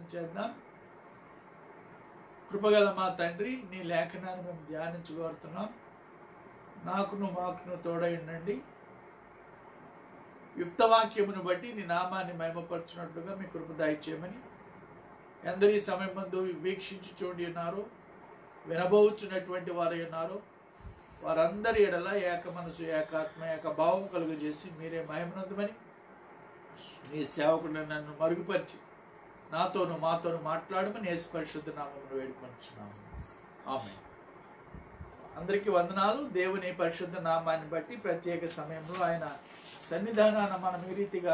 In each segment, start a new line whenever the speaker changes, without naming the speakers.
చేద్దాం కృపగల మా తండ్రి నీ లేఖనాన్ని మేము ధ్యానించగోరుతున్నాం నాకును మాకును తోడై ఉండండి యుక్తవాక్యమును బట్టి నీ నామాన్ని మహిమపరచున్నట్లుగా మీ కృప దయచేయమని ఎందరి సమయం ముందు వీక్షించి చూడి ఉన్నారు వినబోచున్నటువంటి వారై ఉన్నారు వారందరి ఎడల ఏక మనసు ఏకాత్మ ఏక భావం కలుగజేసి మీరే మహిమనందమని నీ సేవకుడు నన్ను మరుగుపరిచి నాతోను మాతోను మాట్లాడమని యేసు పరిశుద్ధ నామమును వేడుకొంచున్నాము ఆమె అందరికీ వందనాలు దేవుని పరిశుద్ధ నామాన్ని బట్టి ప్రత్యేక సమయంలో ఆయన సన్నిధానాన మనం ఈ రీతిగా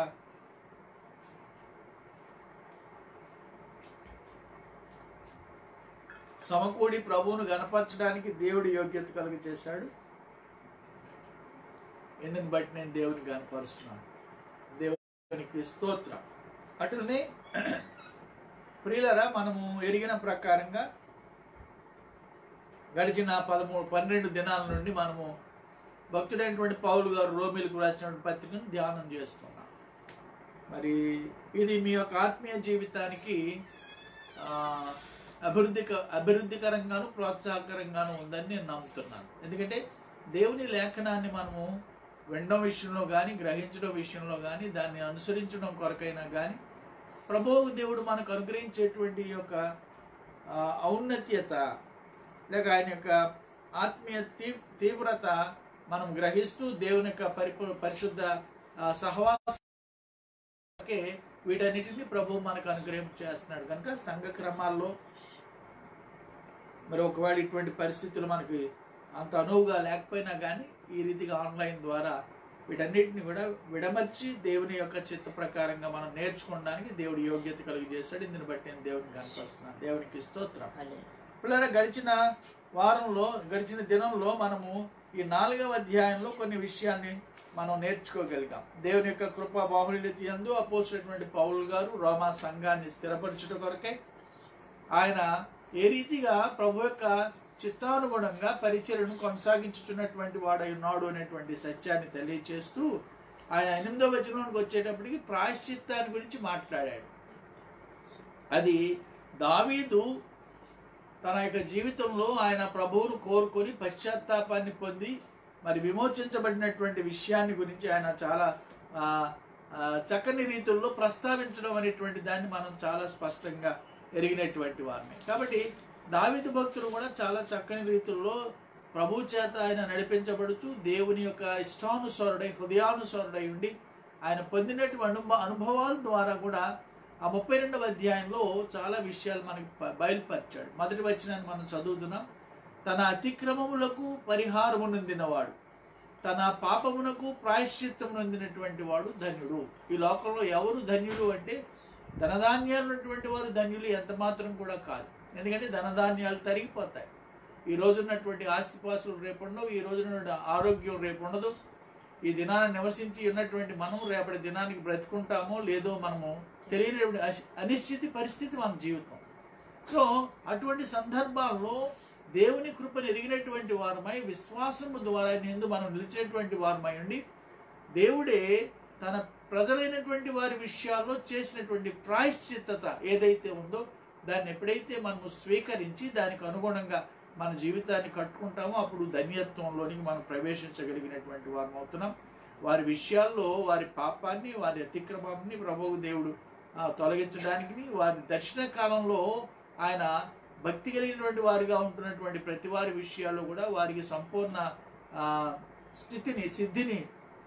సమకూడి ప్రభువును గనపరచడానికి దేవుడి యోగ్యత కలుగ చేశాడు ఎందుని బట్టి నేను దేవుని గనపరుస్తున్నాను దేవునికి స్తోత్రం అటునే ప్రియులరా మనము ఎరిగిన ప్రకారంగా గడిచిన పదమూడు పన్నెండు దినాల నుండి మనము భక్తుడైనటువంటి పౌలు గారు రోమిలకు రాసినటువంటి పత్రికను ధ్యానం చేస్తున్నాం మరి ఇది మీ యొక్క ఆత్మీయ జీవితానికి ఆ, అభివృద్ధి అభివృద్ధికరంగాను ప్రోత్సాహకరంగాను ఉందని నేను నమ్ముతున్నాను ఎందుకంటే దేవుని లేఖనాన్ని మనము వినడం విషయంలో కానీ గ్రహించడం విషయంలో కానీ దాన్ని అనుసరించడం కొరకైనా కానీ ప్రభువు దేవుడు మనకు అనుగ్రహించేటువంటి ఈ యొక్క ఆ, ఔన్నత్యత లేక ఆయన యొక్క ఆత్మీయ తీ తీవ్రత మనం గ్రహిస్తూ దేవుని యొక్క పరిపూ పరిశుద్ధ ఆ, సహవాసకే వీటన్నిటిని ప్రభు మనకు అనుగ్రహం చేస్తున్నాడు కనుక సంఘ క్రమాల్లో మరి ఒకవేళ ఇటువంటి పరిస్థితులు మనకి అంత అనువుగా లేకపోయినా కానీ ఈ రీతిగా ఆన్లైన్ ద్వారా వీటన్నిటిని కూడా విడమర్చి దేవుని యొక్క చిత్త ప్రకారంగా మనం నేర్చుకోవడానికి దేవుడు యోగ్యత కలిగి చేశాడు ఇందుని బట్టి నేను దేవునికి కనపరుస్తున్నాను దేవునికి స్తోత్రం పిల్లల గడిచిన వారంలో గడిచిన దినంలో మనము ఈ నాలుగవ అధ్యాయంలో కొన్ని విషయాన్ని మనం నేర్చుకోగలిగాం దేవుని యొక్క కృపా బాహుళ్యత యందు అపోసినటువంటి పౌలు గారు రోమా సంఘాన్ని స్థిరపరచుట కొరకే ఆయన ఏ రీతిగా ప్రభు యొక్క చిత్తానుగుణంగా పరిచయను కొనసాగించుచున్నటువంటి వాడై ఉన్నాడు అనేటువంటి సత్యాన్ని తెలియచేస్తూ ఆయన ఎనిమిదవ వచనంలోకి వచ్చేటప్పటికి ప్రాయశ్చిత్తాన్ని గురించి మాట్లాడాడు అది దావీదు తన యొక్క జీవితంలో ఆయన ప్రభువును కోరుకొని పశ్చాత్తాపాన్ని పొంది మరి విమోచించబడినటువంటి విషయాన్ని గురించి ఆయన చాలా ఆ, ఆ, చక్కని రీతుల్లో ప్రస్తావించడం అనేటువంటి దాన్ని మనం చాలా స్పష్టంగా ఎరిగినటువంటి వారిని కాబట్టి దావిదు భక్తుడు కూడా చాలా చక్కని రీతుల్లో ప్రభు చేత ఆయన నడిపించబడుతూ దేవుని యొక్క ఇష్టానుసారుడై హృదయానుసారుడై ఉండి ఆయన పొందినటువంటి అనుభవ అనుభవాల ద్వారా కూడా ఆ ముప్పై రెండవ అధ్యాయంలో చాలా విషయాలు మనకి ప- బయలుపరిచాడు మొదటి వచనాన్ని మనం చదువుతున్నాం తన అతిక్రమములకు పరిహారము నొందినవాడు తన పాపమునకు ప్రాయశ్చిత్తం నొందినటువంటి వాడు ధన్యుడు ఈ లోకంలో ఎవరు ధన్యుడు అంటే ధనధాన్యాలు ఉన్నటువంటి వారు ధన్యులు ఎంత మాత్రం కూడా కాదు ఎందుకంటే ధనధాన్యాలు తరిగిపోతాయి ఈ రోజు ఉన్నటువంటి ఆస్తిపాస్తులు రేపు ఉండవు ఈ రోజు ఉన్నటువంటి ఆరోగ్యం రేపు ఉండదు ఈ దినాన్ని నివసించి ఉన్నటువంటి మనం రేపటి దినానికి బ్రతుకుంటామో లేదో మనము తెలియని అనిశ్చితి పరిస్థితి మన జీవితం సో అటువంటి సందర్భాల్లో దేవుని కృపను ఎరిగినటువంటి వారమై విశ్వాసము ద్వారా నిందు మనం నిలిచినటువంటి వారమై ఉండి దేవుడే తన ప్రజలైనటువంటి వారి విషయాల్లో చేసినటువంటి ప్రాయశ్చిత్తత ఏదైతే ఉందో దాన్ని ఎప్పుడైతే మనము స్వీకరించి దానికి అనుగుణంగా మన జీవితాన్ని కట్టుకుంటామో అప్పుడు ధన్యత్వంలోనికి మనం ప్రవేశించగలిగినటువంటి వారం అవుతున్నాం వారి విషయాల్లో వారి పాపాన్ని వారి అతిక్రమాన్ని ప్రభువు దేవుడు ఆ, తొలగించడానికి వారి దర్శన కాలంలో ఆయన భక్తి కలిగినటువంటి వారిగా ఉంటున్నటువంటి ప్రతి వారి విషయాల్లో కూడా వారికి సంపూర్ణ ఆ, స్థితిని సిద్ధిని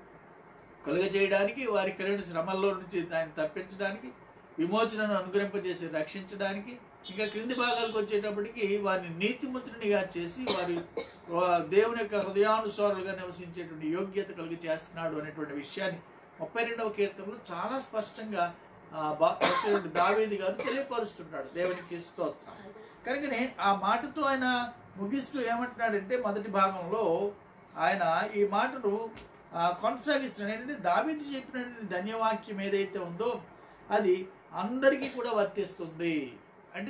కలుగజేయడానికి వారి కలిగిన శ్రమల్లో నుంచి ఆయన తప్పించడానికి విమోచనను అనుగ్రహింపజేసి రక్షించడానికి ఇంకా క్రింది భాగాలకు వచ్చేటప్పటికి వారిని నీతిమంతునిగా చేసి వారి వా- దేవుని యొక్క హృదయానుసారులుగా నివసించేటువంటి యోగ్యత కలిగి చేస్తున్నాడు అనేటువంటి విషయాన్ని ముప్పై రెండవ కీర్తనలో చాలా స్పష్టంగా ఆ, బా- భక్తుడు దావీదు గారు తెలియపరుస్తుంటాడు దేవునికి స్తోత్రం కనుకనే ఆ మాటతో ఆయన ముగిస్తూ ఏమంటున్నాడంటే మొదటి భాగంలో ఆయన ఈ మాటను ఆ, కొనసాగిస్తున్నాడు ఏంటంటే దావీదు చెప్పినటువంటి ధన్యవాక్యం ఏదైతే ఉందో అది అందరికీ కూడా వర్తిస్తుంది అంటే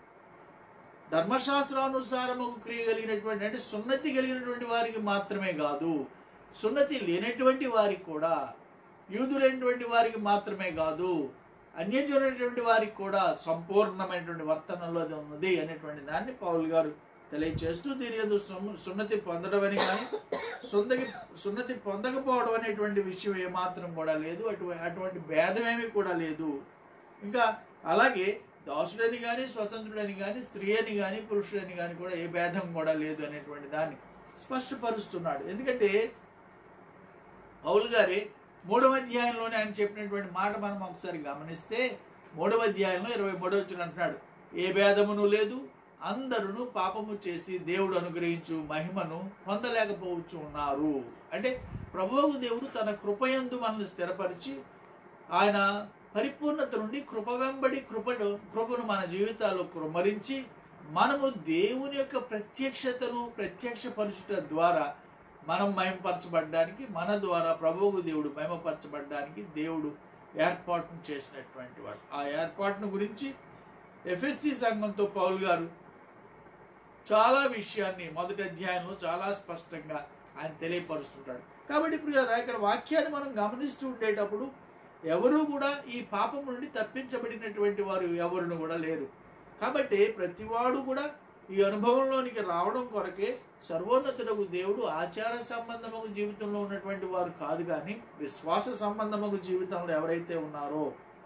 ధర్మశాస్త్రానుసారము క్రియ కలిగినటువంటి అంటే సున్నతి కలిగినటువంటి వారికి మాత్రమే కాదు సున్నతి లేనటువంటి వారికి కూడా యూదులైనటువంటి వారికి మాత్రమే కాదు అన్యజనులైనటువంటి వారికి కూడా సంపూర్ణమైనటువంటి వర్తనలో అది ఉన్నది అనేటువంటి దాన్ని పౌల్ గారు తెలియచేస్తూ దీని యందు సున్న- సున్నతి పొందడం అని కానీ సున్నతి సున్నతి పొందకపోవడం అనేటువంటి విషయం ఏమాత్రం కూడా లేదు అటువంటి అటువంటి భేదమేమీ కూడా లేదు ఇంకా అలాగే దాసుడని కానీ స్వతంత్రుడని కానీ స్త్రీ అని కానీ పురుషుడని కానీ కూడా ఏ భేదం కూడా లేదు అనేటువంటి దాన్ని స్పష్టపరుస్తున్నాడు ఎందుకంటే పౌలు గారి మూడవ అధ్యాయంలోనే ఆయన చెప్పినటువంటి మాట మనం ఒకసారి గమనిస్తే మూడవ అధ్యాయంలో ఇరవై మూడవ వచ్చిన అంటున్నాడు ఏ భేదమును లేదు అందరూ పాపము చేసి దేవుడు అనుగ్రహించు మహిమను పొందలేకపోవచ్చు ఉన్నారు అంటే ప్రభువు దేవుడు తన కృపయందు మనల్ని స్థిరపరిచి ఆయన పరిపూర్ణత నుండి కృప వెంబడి కృపను కృపను మన జీవితాల్లో కృమరించి మనము దేవుని యొక్క ప్రత్యక్షతను ప్రత్యక్షపరచుట ద్వారా మనం మహిమపరచబడ్డానికి మన ద్వారా ప్రభువుకు దేవుడు మహిమపరచబడ్డానికి దేవుడు ఏర్పాటును చేసినటువంటి వాడు ఆ ఏర్పాటును గురించి ఎఫ్ఎస్సి సంఘంతో పౌల్ గారు చాలా విషయాన్ని మొదటి అధ్యాయంలో చాలా స్పష్టంగా ఆయన తెలియపరుస్తుంటాడు కాబట్టి ఇప్పుడు ఇక్కడ వాక్యాన్ని మనం గమనిస్తూ ఉండేటప్పుడు ఎవరు కూడా ఈ పాపం నుండి తప్పించబడినటువంటి వారు ఎవరును కూడా లేరు కాబట్టి ప్రతివాడు కూడా ఈ అనుభవంలోనికి రావడం కొరకే సర్వోన్నతుడకు దేవుడు ఆచార సంబంధముకు జీవితంలో ఉన్నటువంటి వారు కాదు కానీ విశ్వాస సంబంధముకు జీవితంలో ఎవరైతే ఉన్నారో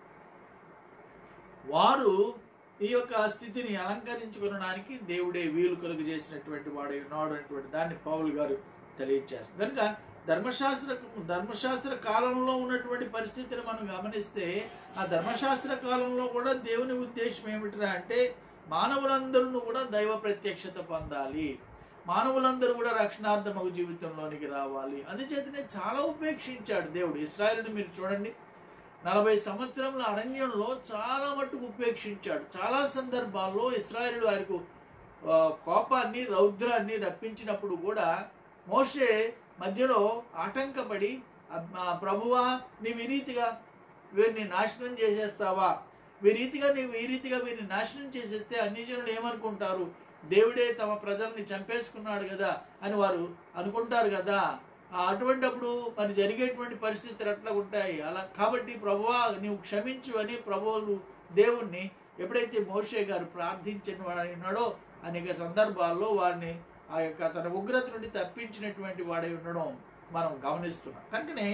వారు ఈ యొక్క స్థితిని అలంకరించుకునడానికి దేవుడే వీలు కలుగు చేసినటువంటి వాడు ఉన్నాడు అనేటువంటి దాన్ని పౌలు గారు తెలియజేస్తారు కనుక ధర్మశాస్త్ర ధర్మశాస్త్ర కాలంలో ఉన్నటువంటి పరిస్థితిని మనం గమనిస్తే ఆ ధర్మశాస్త్ర కాలంలో కూడా దేవుని ఉద్దేశం ఏమిటిరా అంటే మానవులందరూ కూడా దైవ ప్రత్యక్షత పొందాలి మానవులందరూ కూడా రక్షణార్థమగు జీవితంలోనికి రావాలి అందుచేతనే చాలా ఉపేక్షించాడు దేవుడు ఇస్రాయల్ని మీరు చూడండి నలభై సంవత్సరముల అరణ్యంలో చాలా మట్టుకు ఉపేక్షించాడు చాలా సందర్భాల్లో ఇస్రాయేలు ఆయనకు ఆ, కోపాన్ని రౌద్రాన్ని రప్పించినప్పుడు కూడా మోషే మధ్యలో ఆటంకపడి "అబ్- ఆ, ప్రభువా నీవు ఈ రీతిగా వీరిని నాశనం చేసేస్తావా ఈ రీతిగా నీవు ఈ రీతిగా వీరిని నాశనం చేసేస్తే అన్ని జనులు ఏమనుకుంటారు దేవుడే తమ ప్రజల్ని చంపేసుకున్నాడు కదా అని వారు అనుకుంటారు కదా ఆ అటువంటప్పుడు మరి జరిగేటువంటి పరిస్థితులు ఎట్లా ఉంటాయి అలా కాబట్టి ప్రభువా నీవు క్షమించు అని ప్రభువులు దేవుణ్ణి ఎప్పుడైతే మోషే గారు ప్రార్థించిన వాడు ఉన్నాడో అనేక సందర్భాల్లో వారిని ఆ యొక్క తన ఉగ్రత నుండి తప్పించినటువంటి వాడై ఉండడం మనం గమనిస్తున్నాం కనుకనే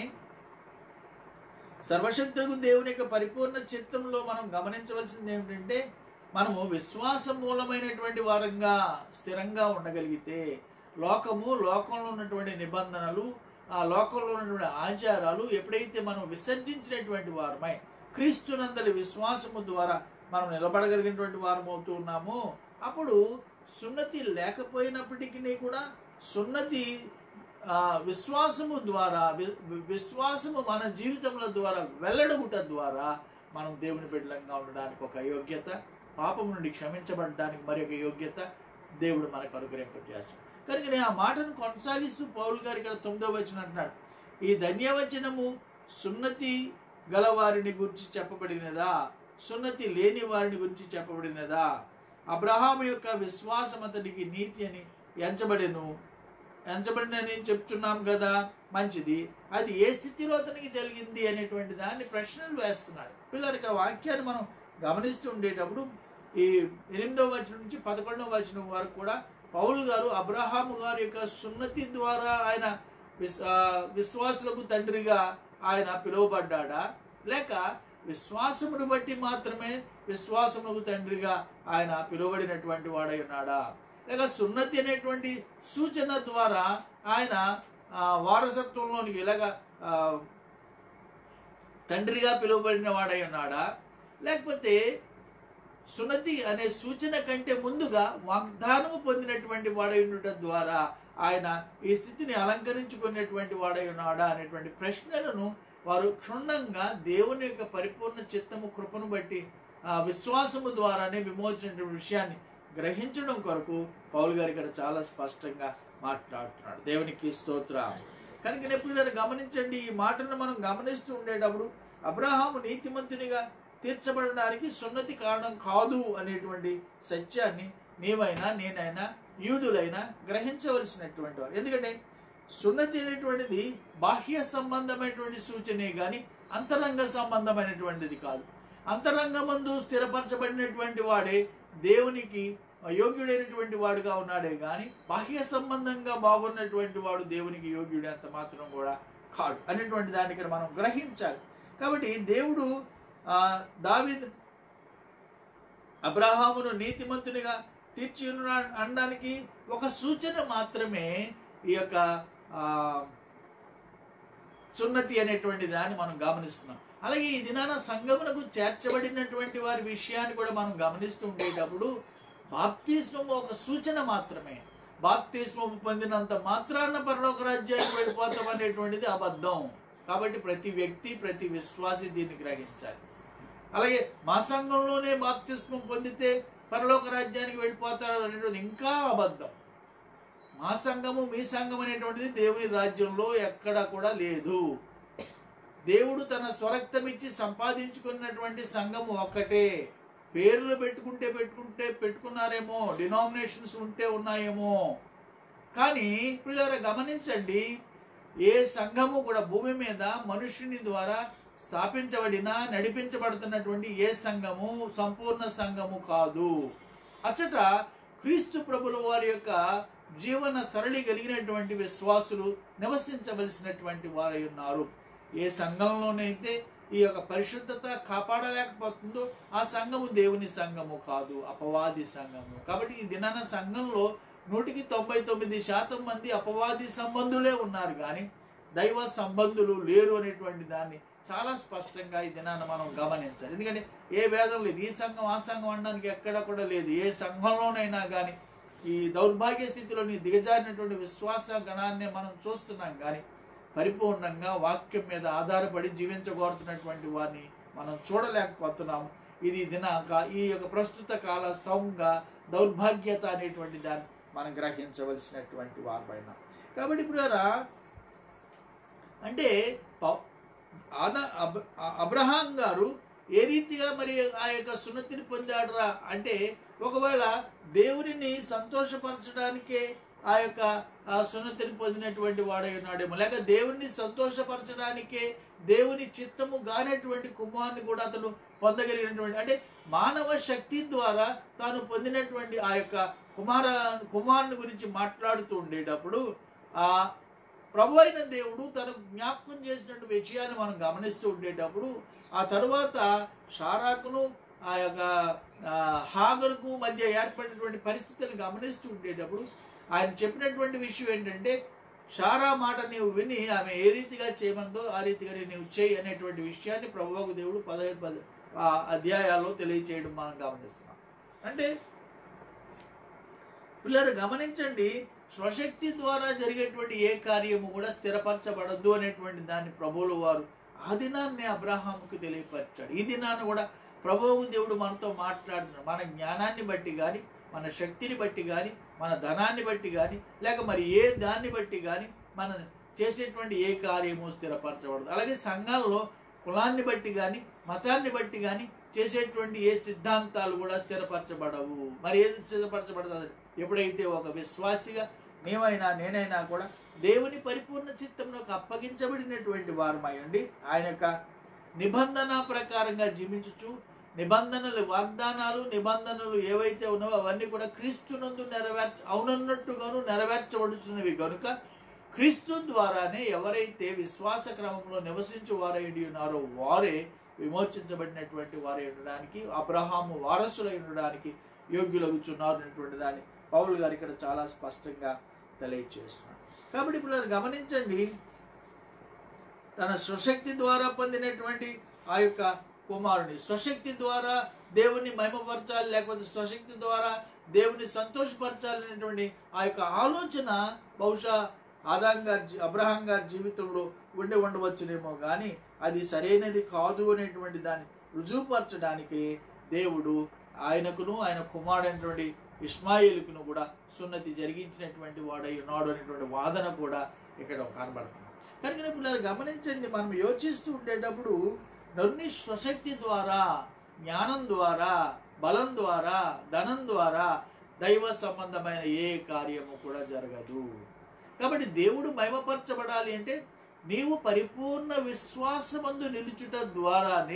సర్వశక్తులకు దేవుని యొక్క పరిపూర్ణ చిత్తంలో మనం గమనించవలసింది ఏమిటంటే మనము విశ్వాస మూలమైనటువంటి వారంగా స్థిరంగా ఉండగలిగితే లోకము లోకంలో ఉన్నటువంటి నిబంధనలు ఆ లోకంలో ఉన్నటువంటి ఆచారాలు ఎప్పుడైతే మనం విసర్జించినటువంటి వారమై క్రీస్తునందలి విశ్వాసము ద్వారా మనం నిలబడగలిగినటువంటి వారం అవుతూ ఉన్నామో అప్పుడు సున్నతి లేకపోయినప్పటికీ కూడా సున్నతి ఆ, విశ్వాసము ద్వారా వి- వి- విశ్వాసము మన జీవితముల ద్వారా వెల్లడుగుట ద్వారా మనం దేవుని బిడ్డలంగా ఉండడానికి ఒక యోగ్యత పాపం నుండి క్షమించబడడానికి మరి ఒక యోగ్యత దేవుడు మనకు అనుగ్రహింపజేస్తాడు కనుక నేను ఆ మాటను కొనసాగిస్తూ పౌలు గారు ఇక్కడ తొమ్మిదో వచనం అంటున్నాడు ఈ ధన్యవచనము సున్నతి గల వారిని గురించి చెప్పబడినదా సున్నతి లేని వారిని గురించి చెప్పబడినదా అబ్రహాము యొక్క విశ్వాసం అతనికి నీతి అని ఎంచబడెను ఎంచబడినని చెప్తున్నాం కదా మంచిది అది ఏ స్థితిలో అతనికి జరిగింది అనేటువంటి దాన్ని ప్రశ్నలు వేస్తున్నాడు పిల్లలు ఇక్కడ వాక్యాన్ని మనం గమనిస్తూ ఉండేటప్పుడు ఈ ఎనిమిదవ వచనం నుంచి పదకొండవ వచనం వరకు కూడా పౌల్ గారు అబ్రహాము గారి యొక్క సున్నతి ద్వారా ఆయన విస్ ఆ, విశ్వాసులకు తండ్రిగా ఆయన పిలువబడ్డాడా లేక విశ్వాసమును బట్టి మాత్రమే విశ్వాసములకు తండ్రిగా ఆయన పిలువబడినటువంటి వాడై ఉన్నాడా లేక సున్నతి అనేటువంటి సూచన ద్వారా ఆయన ఆ, వారసత్వంలోనికి ఇలాగ ఆ, తండ్రిగా పిలువబడిన వాడై ఉన్నాడా లేకపోతే సున్నతి అనే సూచన కంటే ముందుగా వాగ్దానము పొందినటువంటి వాడై ఉండటం ద్వారా ఆయన ఈ స్థితిని అలంకరించుకునేటువంటి వాడై ఉన్నాడా అనేటువంటి ప్రశ్నలను వారు క్షుణ్ణంగా దేవుని యొక్క పరిపూర్ణ చిత్తము కృపను బట్టి ఆ విశ్వాసము ద్వారానే విమోచనటువంటి విషయాన్ని గ్రహించడం కొరకు పౌల్ గారు ఇక్కడ చాలా స్పష్టంగా మాట్లాడుతున్నాడు దేవునికి స్తోత్రం కనుక ఎప్పుడు గమనించండి ఈ మాటను మనం గమనిస్తూ ఉండేటప్పుడు అబ్రహాము నీతిమంతునిగా తీర్చబడడానికి సున్నతి కారణం కాదు అనేటువంటి సత్యాన్ని నీవైనా నేనైనా యూదులైనా గ్రహించవలసినటువంటి వారు ఎందుకంటే సున్నతి అనేటువంటిది బాహ్య సంబంధమైనటువంటి సూచనే కానీ అంతరంగ సంబంధమైనటువంటిది కాదు అంతరంగమందు స్థిరపరచబడినటువంటి వాడే దేవునికి యోగ్యుడైనటువంటి వాడుగా ఉన్నాడే కానీ బాహ్య సంబంధంగా బాగున్నటువంటి వాడు దేవునికి యోగ్యుడు అంత మాత్రం కూడా కాడు అనేటువంటి దాన్ని ఇక్కడ మనం గ్రహించాలి కాబట్టి దేవుడు ఆ, దావీదు అబ్రహామును నీతిమంతునిగా తీర్చి ఉన్న- అనడానికి ఒక సూచన మాత్రమే ఈ యొక్క ఆ, సున్నతి అనేటువంటి దాన్ని మనం గమనిస్తున్నాం అలాగే ఈ దినాన సంగమునకు చేర్చబడినటువంటి వారి విషయాన్ని కూడా మనం గమనిస్తూ ఉండేటప్పుడు బాప్తిస్మము ఒక సూచన మాత్రమే బాప్తిస్మము పొందినంత మాత్రాన పరలోక రాజ్యానికి వెళ్ళిపోతాం అనేటువంటిది అబద్ధం కాబట్టి ప్రతి వ్యక్తి ప్రతి విశ్వాసి దీన్ని గ్రహించాలి అలాగే మా సంఘంలోనే బాప్తిస్మం పొందితే పరలోక రాజ్యానికి వెళ్ళిపోతారు అనేటువంటిది ఇంకా అబద్ధం మా సంఘము మీ సంఘం అనేటువంటిది దేవుని రాజ్యంలో ఎక్కడ కూడా లేదు దేవుడు తన స్వరక్తం ఇచ్చి సంపాదించుకున్నటువంటి సంఘం ఒక్కటే పేర్లు పెట్టుకుంటే పెట్టుకుంటే పెట్టుకున్నారేమో డినామినేషన్స్ ఉంటే ఉన్నాయేమో కానీ పిల్లల గమనించండి ఏ సంఘము కూడా భూమి మీద మనుషుని ద్వారా స్థాపించబడిన నడిపించబడుతున్నటువంటి ఏ సంఘము సంపూర్ణ సంఘము కాదు అచ్చట క్రీస్తు ప్రభుల వారి యొక్క జీవన సరళి కలిగినటువంటి విశ్వాసులు నివసించవలసినటువంటి వారై ఉన్నారు ఏ సంఘంలోనైతే ఈ యొక్క పరిశుద్ధత కాపాడలేకపోతుందో ఆ సంఘము దేవుని సంఘము కాదు అపవాది సంఘము కాబట్టి ఈ దినాన సంఘంలో నూటికి తొంభై తొమ్మిది శాతం మంది అపవాది సంబంధులే ఉన్నారు కానీ దైవ సంబంధులు లేరు అనేటువంటి దాన్ని చాలా స్పష్టంగా ఈ దినాన మనం గమనించాలి ఎందుకంటే ఏ భేదం లేదు ఈ సంఘం ఆ సంఘం అనడానికి ఎక్కడ కూడా లేదు ఏ సంఘంలోనైనా కానీ ఈ దౌర్భాగ్య స్థితిలోని దిగజారినటువంటి విశ్వాస గణాన్ని మనం చూస్తున్నాం కానీ పరిపూర్ణంగా వాక్యం మీద ఆధారపడి జీవించగోరుతున్నటువంటి వారిని మనం చూడలేకపోతున్నాము ఇది దినాక ఈ యొక్క ప్రస్తుత కాల సౌంగ దౌర్భాగ్యత అనేటువంటి దాన్ని మనం గ్రహించవలసినటువంటి వారిపైన కాబట్టి ఇప్పుడు అంటే పౌ- ఆదా అబ్- ఆ- అబ్రహాం గారు ఏ రీతిగా మరి ఆ యొక్క సున్నతిని పొందాడురా అంటే ఒకవేళ దేవునిని సంతోషపరచడానికే ఆ యొక్క ఆ సున్నతిని పొందినటువంటి వాడై ఉన్నాడేమో లేక దేవుణ్ణి సంతోషపరచడానికే దేవుని చిత్తము గానటువంటి కుమారుని కూడా అతను పొందగలిగినటువంటి అంటే మానవ శక్తి ద్వారా తాను పొందినటువంటి ఆ యొక్క కుమార కుమారుని గురించి మాట్లాడుతూ ఉండేటప్పుడు ఆ ప్రభు అయిన దేవుడు తను జ్ఞాపకం చేసినటువంటి విషయాన్ని మనం గమనిస్తూ ఉండేటప్పుడు ఆ తరువాత షారాకును ఆ యొక్క ఆ, హాగరుకు మధ్య ఏర్పడినటువంటి పరిస్థితులను గమనిస్తూ ఉండేటప్పుడు ఆయన చెప్పినటువంటి విషయం ఏంటంటే షారా మాట నీవు విని ఆమె ఏ రీతిగా చేయమందో ఆ రీతిగా నీవు చేయి అనేటువంటి విషయాన్ని ప్రభువుకు దేవుడు పదహైదు పది ఆ అధ్యాయాల్లో తెలియచేయడం మనం గమనిస్తున్నాం అంటే పిల్లలు గమనించండి స్వశక్తి ద్వారా జరిగేటువంటి ఏ కార్యము కూడా స్థిరపరచబడద్దు అనేటువంటి దాన్ని ప్రభువులు వారు ఆ దినాన్ని అబ్రహాముకు తెలియపరిచాడు ఈ దినాన్ని కూడా ప్రభువు దేవుడు మనతో మాట్లాడుతున్నాడు మన జ్ఞానాన్ని బట్టి కానీ మన శక్తిని బట్టి కానీ మన ధనాన్ని బట్టి కానీ లేక మరి ఏ దాన్ని బట్టి కానీ మనం చేసేటువంటి ఏ కార్యము స్థిరపరచబడదు అలాగే సంఘాల్లో కులాన్ని బట్టి కానీ మతాన్ని బట్టి కానీ చేసేటువంటి ఏ సిద్ధాంతాలు కూడా స్థిరపరచబడవు మరి ఏది స్థిరపరచబడదు ఎప్పుడైతే ఒక విశ్వాసిగా మేమైనా నేనైనా కూడా దేవుని పరిపూర్ణ చిత్తంలోకి అప్పగించబడినటువంటి వారమై ఉండి ఆయన యొక్క నిబంధన ప్రకారంగా జీవించుచు నిబంధనలు వాగ్దానాలు నిబంధనలు ఏవైతే ఉన్నావో అవన్నీ కూడా క్రీస్తునందు నెరవేర్చ అవునన్నట్టుగాను నెరవేర్చబడుతున్నవి కనుక క్రీస్తు ద్వారానే ఎవరైతే విశ్వాస క్రమంలో నివసించు వారై ఉన్నారో వారే విమోచించబడినటువంటి వారై ఉండడానికి అబ్రహాము వారసులై ఉండడానికి యోగ్యులగుచున్నారు అనేటువంటి దాన్ని పౌలు గారు ఇక్కడ చాలా స్పష్టంగా తెలియచేస్తున్నారు కాబట్టి ఇప్పుడు మీరు గమనించండి తన స్వశక్తి ద్వారా పొందినటువంటి ఆ యొక్క కుమారుని స్వశక్తి ద్వారా దేవుని మహిమపరచాలి లేకపోతే స్వశక్తి ద్వారా దేవుని సంతోషపరచాలనేటువంటి ఆ యొక్క ఆలోచన బహుశా ఆదాం గారి జీ- అబ్రహాం గారి జీవితంలో ఉండి ఉండవచ్చునేమో కానీ అది సరైనది కాదు అనేటువంటి దాన్ని రుజువుపరచడానికి దేవుడు ఆయనకును ఆయన కుమారుడైనటువంటి ఇస్మాయిల్కును కూడా సున్నతి జరిగించినటువంటి వాడై ఉన్నాడు అనేటువంటి వాదన కూడా ఇక్కడ కనబడుతుంది కనుక పిల్లలు గమనించండి మనం యోచిస్తూ ఉండేటప్పుడు నరుని స్వశక్తి ద్వారా జ్ఞానం ద్వారా బలం ద్వారా ధనం ద్వారా దైవ సంబంధమైన ఏ కార్యము కూడా జరగదు కాబట్టి దేవుడు మహిమపరచబడాలి అంటే నీవు పరిపూర్ణ విశ్వాసమందు నిలుచుట ద్వారానే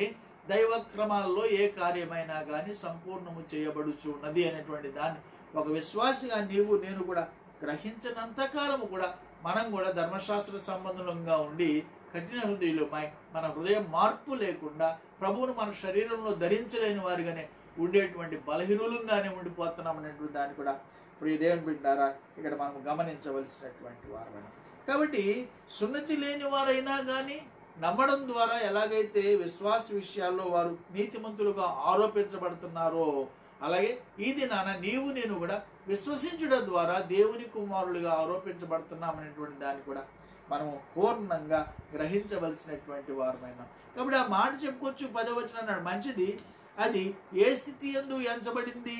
దైవ క్రమాల్లో ఏ కార్యమైనా కానీ సంపూర్ణము చేయబడుచున్నది అనేటువంటి దాన్ని ఒక విశ్వాసిగా నీవు నేను కూడా గ్రహించినంత కాలము కూడా మనం కూడా ధర్మశాస్త్ర సంబంధంగా ఉండి కఠిన హృదయులమై మన హృదయం మార్పు లేకుండా ప్రభువును మన శరీరంలో ధరించలేని వారిగానే ఉండేటువంటి బలహీనులంగానే ఉండిపోతున్నాం అనేటువంటి దాన్ని కూడా ప్రియ దేవుని బిడ్డారా ఇక్కడ మనం గమనించవలసినటువంటి వారమైన కాబట్టి సున్నతి లేని వారైనా కానీ నమ్మడం ద్వారా ఎలాగైతే విశ్వాస విషయాల్లో వారు నీతిమంతులుగా ఆరోపించబడుతున్నారో అలాగే ఈ దినాన నీవు నేను కూడా విశ్వసించుట ద్వారా దేవుని కుమారులుగా ఆరోపించబడుతున్నామనేటువంటి దాన్ని కూడా మనము పూర్ణంగా గ్రహించవలసినటువంటి వారమైన కాబట్టి ఆ మాట చెప్పుకోవచ్చు పదవచనం అన్నాడు మంచిది అది ఏ స్థితి ఎందు ఎంచబడింది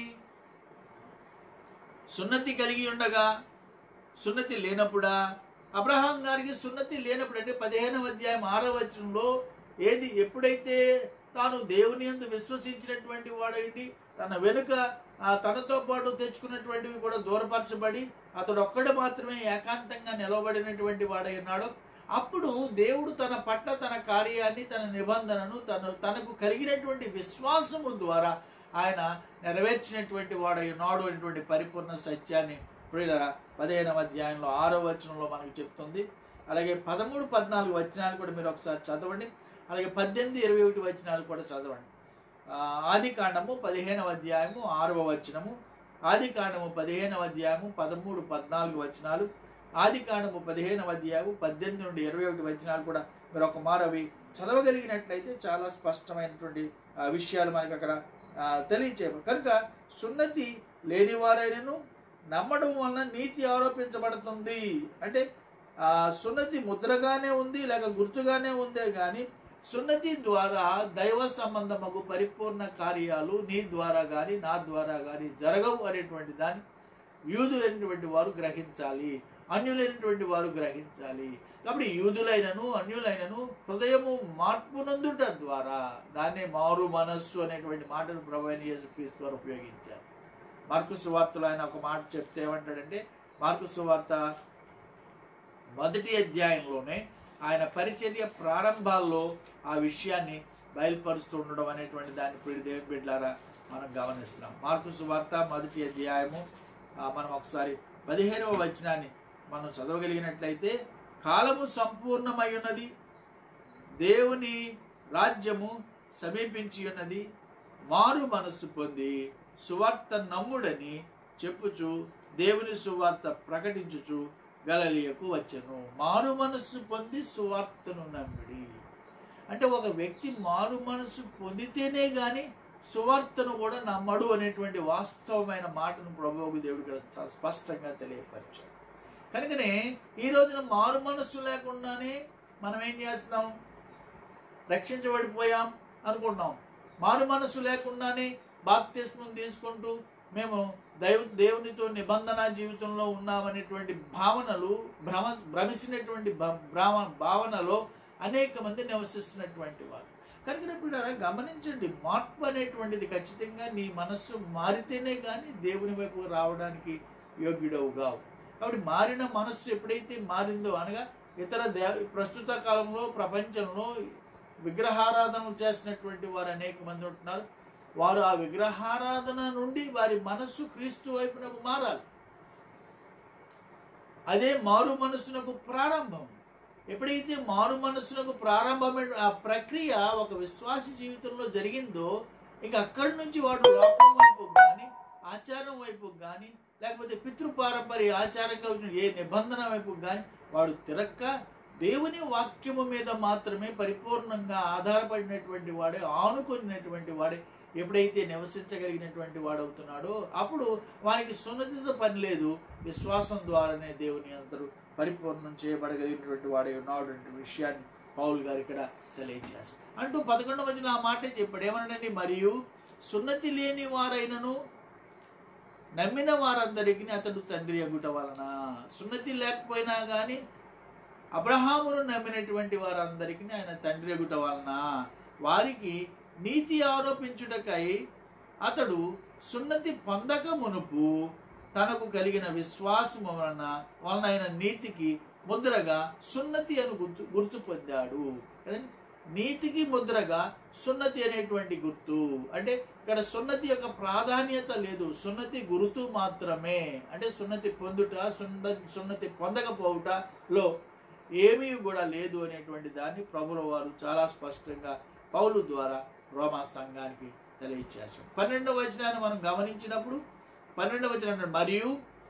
సున్నతి కలిగి ఉండగా సున్నతి లేనప్పుడా అబ్రహాం గారికి సున్నతి లేనప్పుడు అంటే పదిహేనవ అధ్యాయం ఆరో వచనంలో ఏది ఎప్పుడైతే తాను దేవుని యందు విశ్వసించినటువంటి వాడైంది తన వెనుక ఆ తనతో పాటు తెచ్చుకున్నటువంటివి కూడా దూరపరచబడి అతడు ఒక్కడు మాత్రమే ఏకాంతంగా నిలబడినటువంటి వాడై ఉన్నాడు అప్పుడు దేవుడు తన పట్ల తన కార్యాన్ని తన నిబంధనను తను తనకు కలిగినటువంటి విశ్వాసము ద్వారా ఆయన నెరవేర్చినటువంటి వాడై ఉన్నాడు అనేటువంటి పరిపూర్ణ సత్యాన్ని ప్రియులరా పదిహేనవ అధ్యాయంలో ఆరో వచనంలో మనకు చెప్తుంది అలాగే పదమూడు పద్నాలుగు వచనాలు కూడా మీరు ఒకసారి చదవండి అలాగే పద్దెనిమిది ఇరవై ఒకటి వచనాలు కూడా చదవండి ఆ, ఆది కాండము పదిహేనవ అధ్యాయము ఆరవ వచనము ఆది కాండము పదిహేనవ అధ్యాయము పదమూడు పద్నాలుగు వచనాలు ఆది కాండము పదిహేనవ అధ్యాయము పద్దెనిమిది నుండి ఇరవై ఒకటి వచనాలు కూడా మీరు ఒక మారు అవి చదవగలిగినట్లయితే చాలా స్పష్టమైనటువంటి ఆ, విషయాలు మనకు అక్కడ ఆ, తెలియచేయ కనుక సున్నతి లేనివారైనను నమ్మడం వలన నీతి ఆరోపించబడుతుంది అంటే ఆ సున్నతి ముద్రగానే ఉంది లేక గుర్తుగానే ఉందే కానీ సున్నతి ద్వారా దైవ సంబంధముకు పరిపూర్ణ కార్యాలు నీ ద్వారా కానీ నా ద్వారా కానీ జరగవు అనేటువంటి దాన్ని యూదులైనటువంటి వారు గ్రహించాలి అన్యులైనటువంటి వారు గ్రహించాలి కాబట్టి యూదులైనను అన్యులైనను హృదయము మార్పునందుట ద్వారా దాన్నే మారు మనస్సు అనేటువంటి మాటను ప్రభు అయిన యేసుక్రీస్తు వారు ఉపయోగించారు మార్కు సువార్తలో ఆయన ఒక మాట చెప్తే ఏమంటాడంటే మార్కు సువార్త మొదటి అధ్యాయంలోనే ఆయన పరిచర్య ప్రారంభాల్లో ఆ విషయాన్ని బయలుపరుస్తూ ఉండడం అనేటువంటి దాన్ని పిడి దేవుని బిడ్డారా మనం గమనిస్తున్నాం మార్కు సువార్త మొదటి అధ్యాయము ఆ, మనం ఒకసారి పదిహేనవ వచనాన్ని మనం చదవగలిగినట్లయితే కాలము సంపూర్ణమై ఉన్నది దేవుని రాజ్యము సమీపించి ఉన్నది మారు మనస్సు పొంది సువార్త నమ్ముడని చెప్పుచు దేవుని సువార్త ప్రకటించుచు గలలియకు వచ్చెను మారు మనస్సు పొంది సువార్తను నమ్మిడి అంటే ఒక వ్యక్తి మారు మనస్సు పొందితేనే కానీ సువార్తను కూడా నమ్మడు అనేటువంటి వాస్తవమైన మాటను ప్రభువు దేవుడు ఇక్కడ చాలా స్పష్టంగా తెలియపరిచాడు కనుకనే ఈ రోజున మారు మనస్సు లేకుండానే మనం ఏం చేస్తున్నాం రక్షించబడిపోయాం అనుకుంటున్నాం మారు మనసు లేకుండానే బాప్తిస్మం తీసుకుంటూ మేము దైవ దేవునితో నిబంధన జీవితంలో ఉన్నామనేటువంటి భావనలు భ్రమ భ్రమించినటువంటి భ- భ్రామ భావనలో అనేక మంది నివసిస్తున్నటువంటి వారు కనుక ఇప్పుడు గమనించండి మార్పు అనేటువంటిది ఖచ్చితంగా నీ మనస్సు మారితేనే కానీ దేవుని వైపు రావడానికి యోగ్యుడవు కావు కాబట్టి మారిన మనస్సు ఎప్పుడైతే మారిందో అనగా ఇతర దే ప్రస్తుత కాలంలో ప్రపంచంలో విగ్రహారాధన చేసినటువంటి వారు అనేక మంది ఉంటున్నారు వారు ఆ విగ్రహారాధన నుండి వారి మనస్సు క్రీస్తు వైపునకు మారాలి అదే మారు మనస్సునకు ప్రారంభం ఎప్పుడైతే మారు మనస్సునకు ప్రారంభమైన ఆ ప్రక్రియ ఒక విశ్వాస జీవితంలో జరిగిందో ఇక అక్కడి నుంచి వాడు లోకం వైపు కానీ ఆచారం వైపు కానీ లేకపోతే పితృపారంపర్య ఆచారంగా ఉన్న ఏ నిబంధన వైపు కానీ వాడు తిరక్క దేవుని వాక్యము మీద మాత్రమే పరిపూర్ణంగా ఆధారపడినటువంటి వాడే ఆనుకున్నటువంటి వాడే ఎప్పుడైతే నివసించగలిగినటువంటి వాడవుతున్నాడో అప్పుడు వానికి సున్నతితో పని లేదు విశ్వాసం ద్వారానే దేవుని అందరూ పరిపూర్ణం చేయబడగలిగినటువంటి వాడే ఉన్నాడు అనే విషయాన్ని పౌల్ గారు ఇక్కడ తెలియజేశారు అంటూ పదకొండవ వచనం ఆ మాటే చెప్పాడు ఏమనండి మరియు సున్నతి లేని వారైనను నమ్మిన వారందరికీ అతడు తండ్రి అగుట వలన సున్నతి లేకపోయినా కానీ అబ్రహామును నమ్మినటువంటి వారందరికీ ఆయన తండ్రి అగుట వలన వారికి నీతి ఆరోపించుటకై అతడు సున్నతి పొందక మునుపు తనకు కలిగిన విశ్వాసము వలన వలన ఆయన నీతికి ముద్రగా సున్నతి అని గుర్తు గుర్తు పొందాడు కదండి నీతికి ముద్రగా సున్నతి అనేటువంటి గుర్తు అంటే ఇక్కడ సున్నతి యొక్క ప్రాధాన్యత లేదు సున్నతి గుర్తు మాత్రమే అంటే సున్నతి పొందుట సున్న సున్నతి పొందకపోవుటలో ఏమీ కూడా లేదు అనేటువంటి దాన్ని ప్రభుల వారు చాలా స్పష్టంగా పౌలు ద్వారా రోమా సంఘానికి తెలియచేశారు పన్నెండవ వచనాన్ని మనం గమనించినప్పుడు పన్నెండవ వచనం మరియు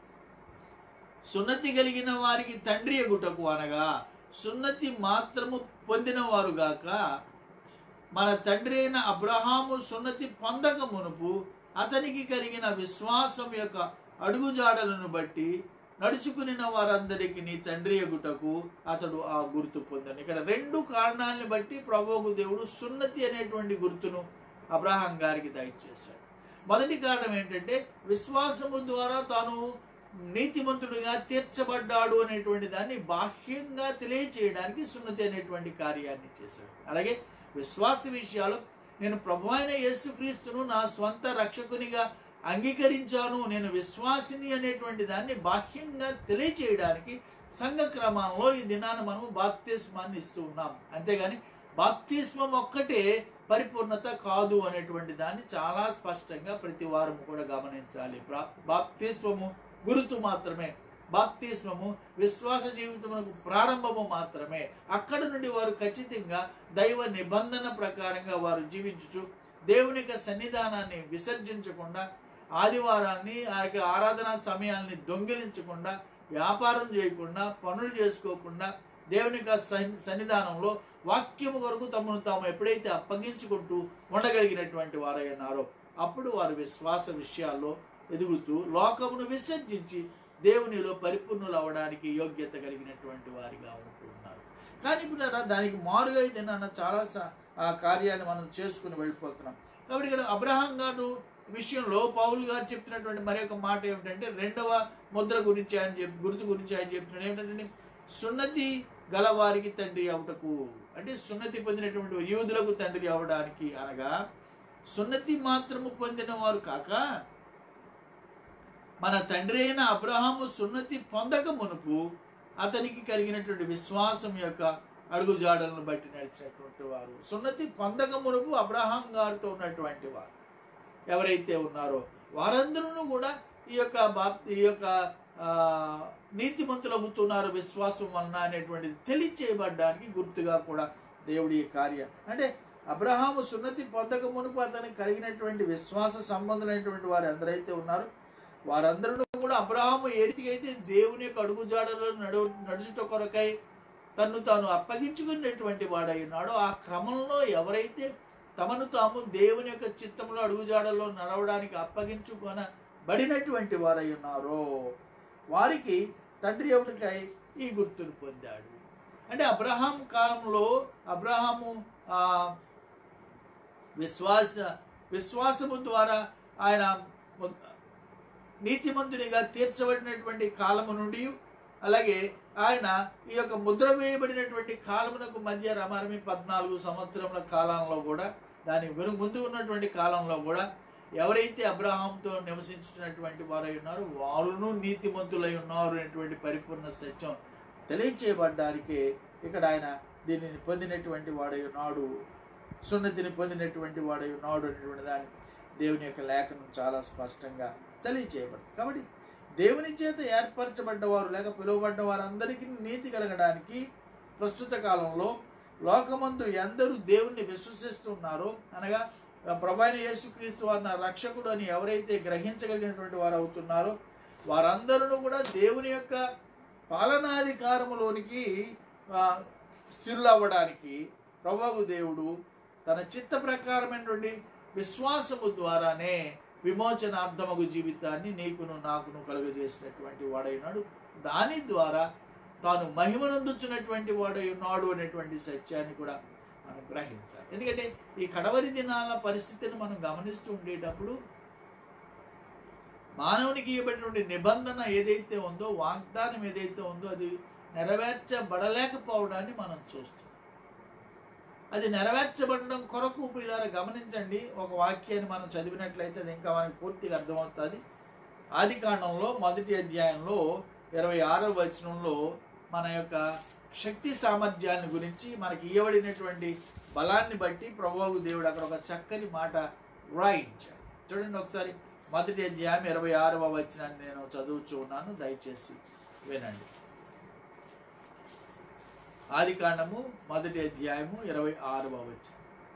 సున్నతి కలిగిన వారికి తండ్రి ఎగుటకు అనగా సున్నతి మాత్రము పొందిన వారుగాక మన తండ్రి అయిన అబ్రహాము సున్నతి పొందక మునుపు అతనికి కలిగిన విశ్వాసం యొక్క అడుగుజాడలను బట్టి నడుచుకునిన వారందరికీ నీ తండ్రి ఎగుటకు అతడు ఆ గుర్తు పొందాను ఇక్కడ రెండు కారణాలను బట్టి ప్రభువు దేవుడు సున్నతి అనేటువంటి గుర్తును అబ్రహాం గారికి దయచేశాడు మొదటి కారణం ఏంటంటే విశ్వాసము ద్వారా తాను నీతిమంతుడిగా తీర్చబడ్డాడు అనేటువంటి దాన్ని బాహ్యంగా తెలియచేయడానికి సున్నతి అనేటువంటి కార్యాన్ని చేశాడు అలాగే విశ్వాస విషయాలు నేను ప్రభు అయిన యేసుక్రీస్తును నా స్వంత రక్షకునిగా అంగీకరించాను నేను విశ్వాసిని అనేటువంటి దాన్ని బాహ్యంగా తెలియచేయడానికి సంఘ క్రమంలో ఈ దినాన మనం బాప్తిస్మాన్ని ఇస్తూ ఉన్నాం అంతేగాని బాప్తిస్మం ఒక్కటే పరిపూర్ణత కాదు అనేటువంటి దాన్ని చాలా స్పష్టంగా ప్రతి వారం కూడా గమనించాలి బ్రా- బాప్తిస్మము గురుతు మాత్రమే బాప్తిస్మము విశ్వాస జీవితమునకు ప్రారంభము మాత్రమే అక్కడ నుండి వారు ఖచ్చితంగా దైవ నిబంధన ప్రకారంగా వారు జీవించుచు దేవుని యొక్క సన్నిధానాన్ని విసర్జించకుండా ఆదివారాన్ని ఆ యొక్క ఆరాధనా సమయాల్ని దొంగిలించకుండా వ్యాపారం చేయకుండా పనులు చేసుకోకుండా దేవుని యొక్క సన్- సన్నిధానంలో వాక్యము కొరకు తమను తాము ఎప్పుడైతే అప్పగించుకుంటూ ఉండగలిగినటువంటి వారై ఉన్నారో అప్పుడు వారు విశ్వాస విషయాల్లో ఎదుగుతూ లోకమును విసర్జించి దేవునిలో పరిపూర్ణులు అవ్వడానికి యోగ్యత కలిగినటువంటి వారిగా ఉంటున్నారు కానీ ఇప్పుడు దానికి మారుగా అయితే నాన్న చాలా స- ఆ కార్యాన్ని మనం చేసుకుని వెళ్ళిపోతున్నాం కాబట్టి ఇక్కడ అబ్రహాం గారు విషయంలో పౌలు గారు చెప్తున్నటువంటి మరి ఒక మాట ఏమిటంటే రెండవ ముద్ర గురించి ఆయన చెప్ గుర్తు గురించి ఆయన చెప్తున్నాడు ఏమిటంటే సున్నతి గలవారికి తండ్రి అవుటకు అంటే సున్నతి పొందినటువంటి యూదులకు తండ్రి అవడానికి అనగా సున్నతి మాత్రము పొందిన వారు కాక మన తండ్రి అయిన అబ్రహాము సున్నతి పొందక మునుపు అతనికి కలిగినటువంటి విశ్వాసం యొక్క అడుగుజాడలను బట్టి నడిచినటువంటి వారు సున్నతి పొందక మునుపు అబ్రహాం గారితో ఉన్నటువంటి వారు ఎవరైతే ఉన్నారో వారందరూ కూడా ఈ యొక్క బాప్ ఈ యొక్క ఆ, నీతిమంతులు అవుతున్నారు విశ్వాసం వలన అనేటువంటిది తెలియచేయబడ్డానికి గుర్తుగా కూడా దేవుడి ఈ కార్యం అంటే అబ్రహాము సున్నతి పొందక మునుపు అతనికి కలిగినటువంటి విశ్వాస సంబంధమైనటువంటి వారు ఎందరైతే ఉన్నారో వారందరూ కూడా అబ్రహాము ఏ రీతిగా అయితే దేవుని యొక్క అడుగుజాడలో నడు నడుచుట కొరకై తన్ను తాను అప్పగించుకున్నటువంటి వాడై ఉన్నాడో ఆ క్రమంలో ఎవరైతే తమను తాము దేవుని యొక్క చిత్తంలో అడుగుజాడలో నడవడానికి అప్పగించుకొనబడినటువంటి వారై ఉన్నారో వారికి తండ్రి ఎవరికై ఈ గుర్తును పొందాడు అంటే అబ్రహాం కాలంలో అబ్రహాము ఆ, విశ్వాస విశ్వాసము ద్వారా ఆయన ము- నీతిమంతునిగా తీర్చబడినటువంటి కాలము నుండి అలాగే ఆయన ఈ యొక్క ముద్ర వేయబడినటువంటి కాలమునకు మధ్య రమారమి పద్నాలుగు సంవత్సరముల కాలంలో కూడా దాని వెను ముందు ఉన్నటువంటి కాలంలో కూడా ఎవరైతే అబ్రహాంతో నివసించుతున్నటువంటి వారై ఉన్నారో వారును నీతిమంతులై ఉన్నారు అనేటువంటి పరిపూర్ణ సత్యం తెలియచేయబడ్డానికి ఇక్కడ ఆయన దీనిని పొందినటువంటి వాడై ఉన్నాడు సున్నతిని పొందినటువంటి వాడై ఉన్నాడు అనేటువంటి దాన్ని దేవుని యొక్క లేఖనం చాలా స్పష్టంగా తెలియచేయబడింది కాబట్టి దేవుని చేత ఏర్పరచబడ్డవారు లేక పిలువబడ్డ వారందరికీ నీతి కలగడానికి ప్రస్తుత కాలంలో లోకమందు ఎందరూ దేవుణ్ణి విశ్వసిస్తున్నారో అనగా ప్రభైన యేసుక్రీస్తు వారు నా రక్షకుడు అని ఎవరైతే గ్రహించగలిగినటువంటి వారు అవుతున్నారో వారందరూ కూడా దేవుని యొక్క పాలనాధికారములోనికి ఆ, స్థిరులవ్వడానికి ప్రభువు దేవుడు తన చిత్త ప్రకారమైనటువంటి విశ్వాసము ద్వారానే విమోచనార్థమగు జీవితాన్ని నీకును నాకును కలుగజేసినటువంటి వాడైనాడు దాని ద్వారా తాను మహిమనందుచున్నటువంటి వాడై ఉన్నాడు అనేటువంటి సత్యాన్ని కూడా మనం గ్రహించాలి ఎందుకంటే ఈ కడవరి దినాల పరిస్థితిని మనం గమనిస్తూ ఉండేటప్పుడు మానవునికి ఇవ్వబడినటువంటి నిబంధన ఏదైతే ఉందో వాగ్దానం ఏదైతే ఉందో అది నెరవేర్చబడలేకపోవడాన్ని మనం చూస్తాం అది నెరవేర్చబడడం కొరకు పిల్లలు గమనించండి ఒక వాక్యాన్ని మనం చదివినట్లయితే అది ఇంకా మనకి పూర్తిగా అర్థమవుతుంది ఆది కాండంలో మొదటి అధ్యాయంలో ఇరవై ఆరో వచనంలో మన యొక్క శక్తి సామర్థ్యాన్ని గురించి మనకి ఇవ్వబడినటువంటి బలాన్ని బట్టి ప్రభువు దేవుడు అక్కడ ఒక చక్కని మాట వ్రాయించాడు చూడండి ఒకసారి మొదటి అధ్యాయం ఇరవై ఆరవ వచ్చినాన్ని నేను చదువుచూ ఉన్నాను దయచేసి వినండి ఆది కాండము మొదటి అధ్యాయము ఇరవై ఆరవ వచ్చిన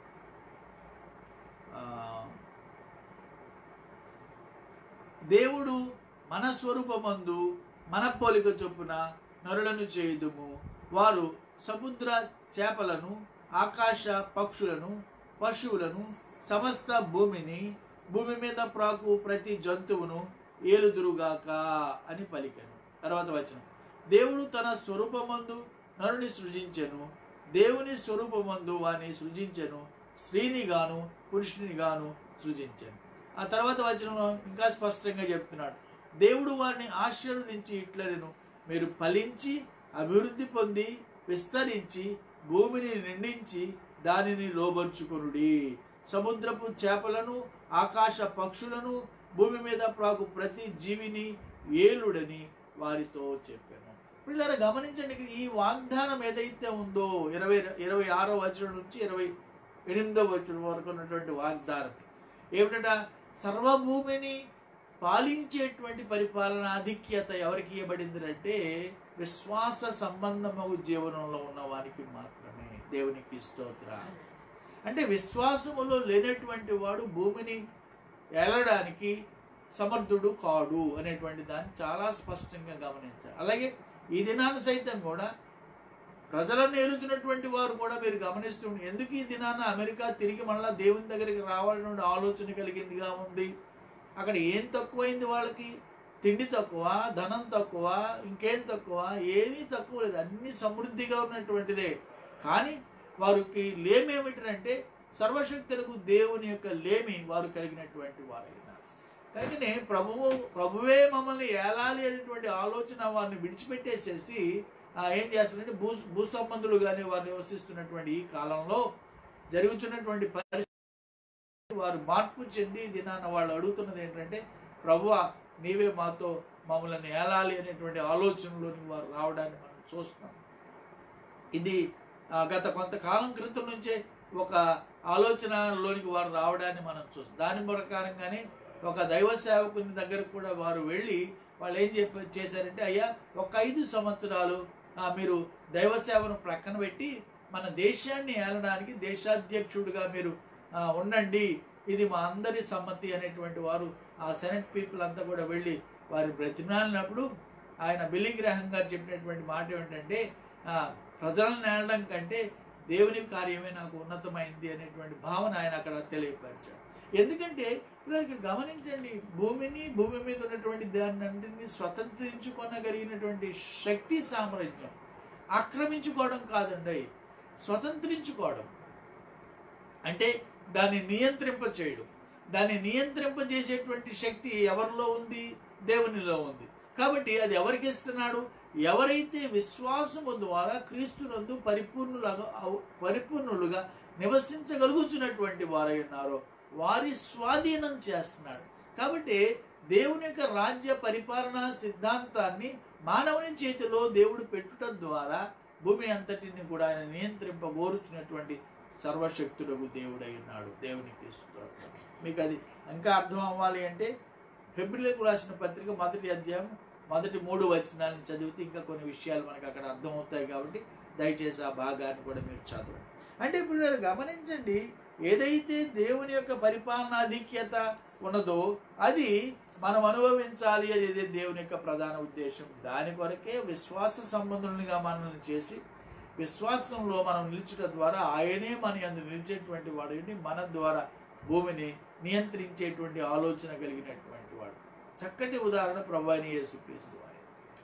దేవుడు మన స్వరూపమందు మన పోలిక చొప్పున నరులను చేయుదుము వారు సముద్ర చేపలను ఆకాశ పక్షులను పశువులను సమస్త భూమిని భూమి మీద ప్రాకు ప్రతి జంతువును ఏలుదురుగాక అని పలికాను తర్వాత వచ్చిన దేవుడు తన స్వరూపమందు నరుని సృజించెను దేవుని స్వరూపమందు వాని సృజించెను స్త్రీని గాను పురుషుని గాను సృజించాను ఆ తర్వాత వచనంలో ఇంకా స్పష్టంగా చెప్తున్నాడు దేవుడు వారిని ఆశీర్వదించి ఇట్లనెను మీరు ఫలించి అభివృద్ధి పొంది విస్తరించి భూమిని నిండించి దానిని లోబర్చుకొనుడి సముద్రపు చేపలను ఆకాశ పక్షులను భూమి మీద ప్రాకు ప్రతి జీవిని ఏలుడని వారితో చెప్పాను పిల్లలు గమనించండి ఇక్కడ ఈ వాగ్దానం ఏదైతే ఉందో ఇరవై ఇరవై ఆరో వచనం నుంచి ఇరవై ఎనిమిదో వచనం వరకు ఉన్నటువంటి వాగ్దానం ఏమిటంట సర్వభూమిని పాలించేటువంటి పరిపాలన ఆధిక్యత ఎవరికి ఇవ్వబడింది అంటే విశ్వాస సంబంధము జీవనంలో ఉన్న వారికి మాత్రమే దేవునికి స్తోత్ర అంటే విశ్వాసములో లేనటువంటి వాడు భూమిని ఏలడానికి సమర్థుడు కాడు అనేటువంటి దాన్ని చాలా స్పష్టంగా గమనించాలి అలాగే ఈ దినాన్ని సైతం కూడా ప్రజలను ఏలుతున్నటువంటి వారు కూడా మీరు గమనిస్తుండే ఎందుకు ఈ దినాన అమెరికా తిరిగి మళ్ళా దేవుని దగ్గరికి రావాలనే ఆలోచన కలిగిందిగా ఉంది అక్కడ ఏం తక్కువైంది వాళ్ళకి తిండి తక్కువ ధనం తక్కువ ఇంకేం తక్కువ ఏమీ తక్కువ లేదు అన్ని సమృద్ధిగా ఉన్నటువంటిదే కానీ వారికి లేమేమిటంటే సర్వశక్తులకు దేవుని యొక్క లేమి వారు కలిగినటువంటి వారైనారు కనుకనే ప్రభువు ప్రభువే మమ్మల్ని ఏలాలి అనేటువంటి ఆలోచన వారిని విడిచిపెట్టేసేసి ఆ, ఏం చేస్తారంటే భూ భూ సంబంధులుగానే వారు నివసిస్తున్నటువంటి ఈ కాలంలో జరుగుతున్నటువంటి పరిస్థితి వారు మార్పు చెంది ఈ దినాన వాళ్ళు అడుగుతున్నది ఏంటంటే ప్రభువా నీవే మాతో మమ్మల్ని ఏలాలి అనేటువంటి ఆలోచనలోని వారు రావడాన్ని మనం చూస్తున్నాం ఇది ఆ, గత కొంతకాలం క్రితం నుంచే ఒక ఆలోచనలోనికి వారు రావడాన్ని మనం చూస్తాం దాని ప్రకారంగానే ఒక దైవ సేవకుని దగ్గరకు కూడా వారు వెళ్ళి వాళ్ళు ఏం చెప్ప చేశారంటే అయ్యా ఒక ఐదు సంవత్సరాలు ఆ, మీరు దైవ సేవను ప్రక్కన పెట్టి మన దేశాన్ని ఏలడానికి దేశాధ్యక్షుడిగా మీరు ఆ, ఉండండి ఇది మా అందరి సమ్మతి అనేటువంటి వారు ఆ సెనెట్ పీపుల్ అంతా కూడా వెళ్ళి వారి బ్రతిమాలినప్పుడు ఆయన బిల్లి గ్రహం గారు చెప్పినటువంటి మాట ఏమిటంటే ఆ, ప్రజలను ఏలడం కంటే దేవుని కార్యమే నాకు ఉన్నతమైంది అనేటువంటి భావన ఆయన అక్కడ తెలియపరిచాడు ఎందుకంటే పిల్లలకి గమనించండి భూమిని భూమి మీద ఉన్నటువంటి దాన్ని అన్నింటినీ స్వతంత్రించుకొనగలిగినటువంటి శక్తి సామ్రాజ్యం ఆక్రమించుకోవడం కాదండి స్వతంత్రించుకోవడం అంటే దాన్ని నియంత్రింప చేయడం దాన్ని నియంత్రింపజేసేటువంటి శక్తి ఎవరిలో ఉంది దేవునిలో ఉంది కాబట్టి అది ఎవరికి ఇస్తున్నాడు ఎవరైతే విశ్వాసము ద్వారా క్రీస్తునందు పరిపూర్ణులుగా పరిపూర్ణులుగా నివసించగలుగుతున్నటువంటి వారై ఉన్నారో వారి స్వాధీనం చేస్తున్నాడు కాబట్టి దేవుని యొక్క రాజ్య పరిపాలన సిద్ధాంతాన్ని మానవుని చేతిలో దేవుడు పెట్టుట ద్వారా భూమి అంతటిని కూడా ఆయన నియంత్రింపగోరుచున్నటువంటి సర్వశక్తుడకు దేవుడై ఉన్నాడు దేవునికి స్తోత్రం మీకు అది ఇంకా అర్థం అవ్వాలి అంటే ఫిబ్రవరికి రాసిన పత్రిక మొదటి అధ్యాయం మొదటి మూడు వచనాలను చదివితే ఇంకా కొన్ని విషయాలు మనకు అక్కడ అర్థమవుతాయి కాబట్టి దయచేసి ఆ భాగాన్ని కూడా మీరు చదవండి అంటే ఇప్పుడు మీరు గమనించండి ఏదైతే దేవుని యొక్క పరిపాలనాధిక్యత ఉన్నదో అది మనం అనుభవించాలి అనేది దేవుని యొక్క ప్రధాన ఉద్దేశం దాని కొరకే విశ్వాస సంబంధులుగా మనల్ని చేసి విశ్వాసంలో మనం నిలుచుట ద్వారా ఆయనే మన అందు నిలిచేటువంటి వాడు మన ద్వారా భూమిని నియంత్రించేటువంటి ఆలోచన కలిగినటువంటి వాడు చక్కటి ఉదాహరణ ప్రభాని యేసుక్రీస్తు వారి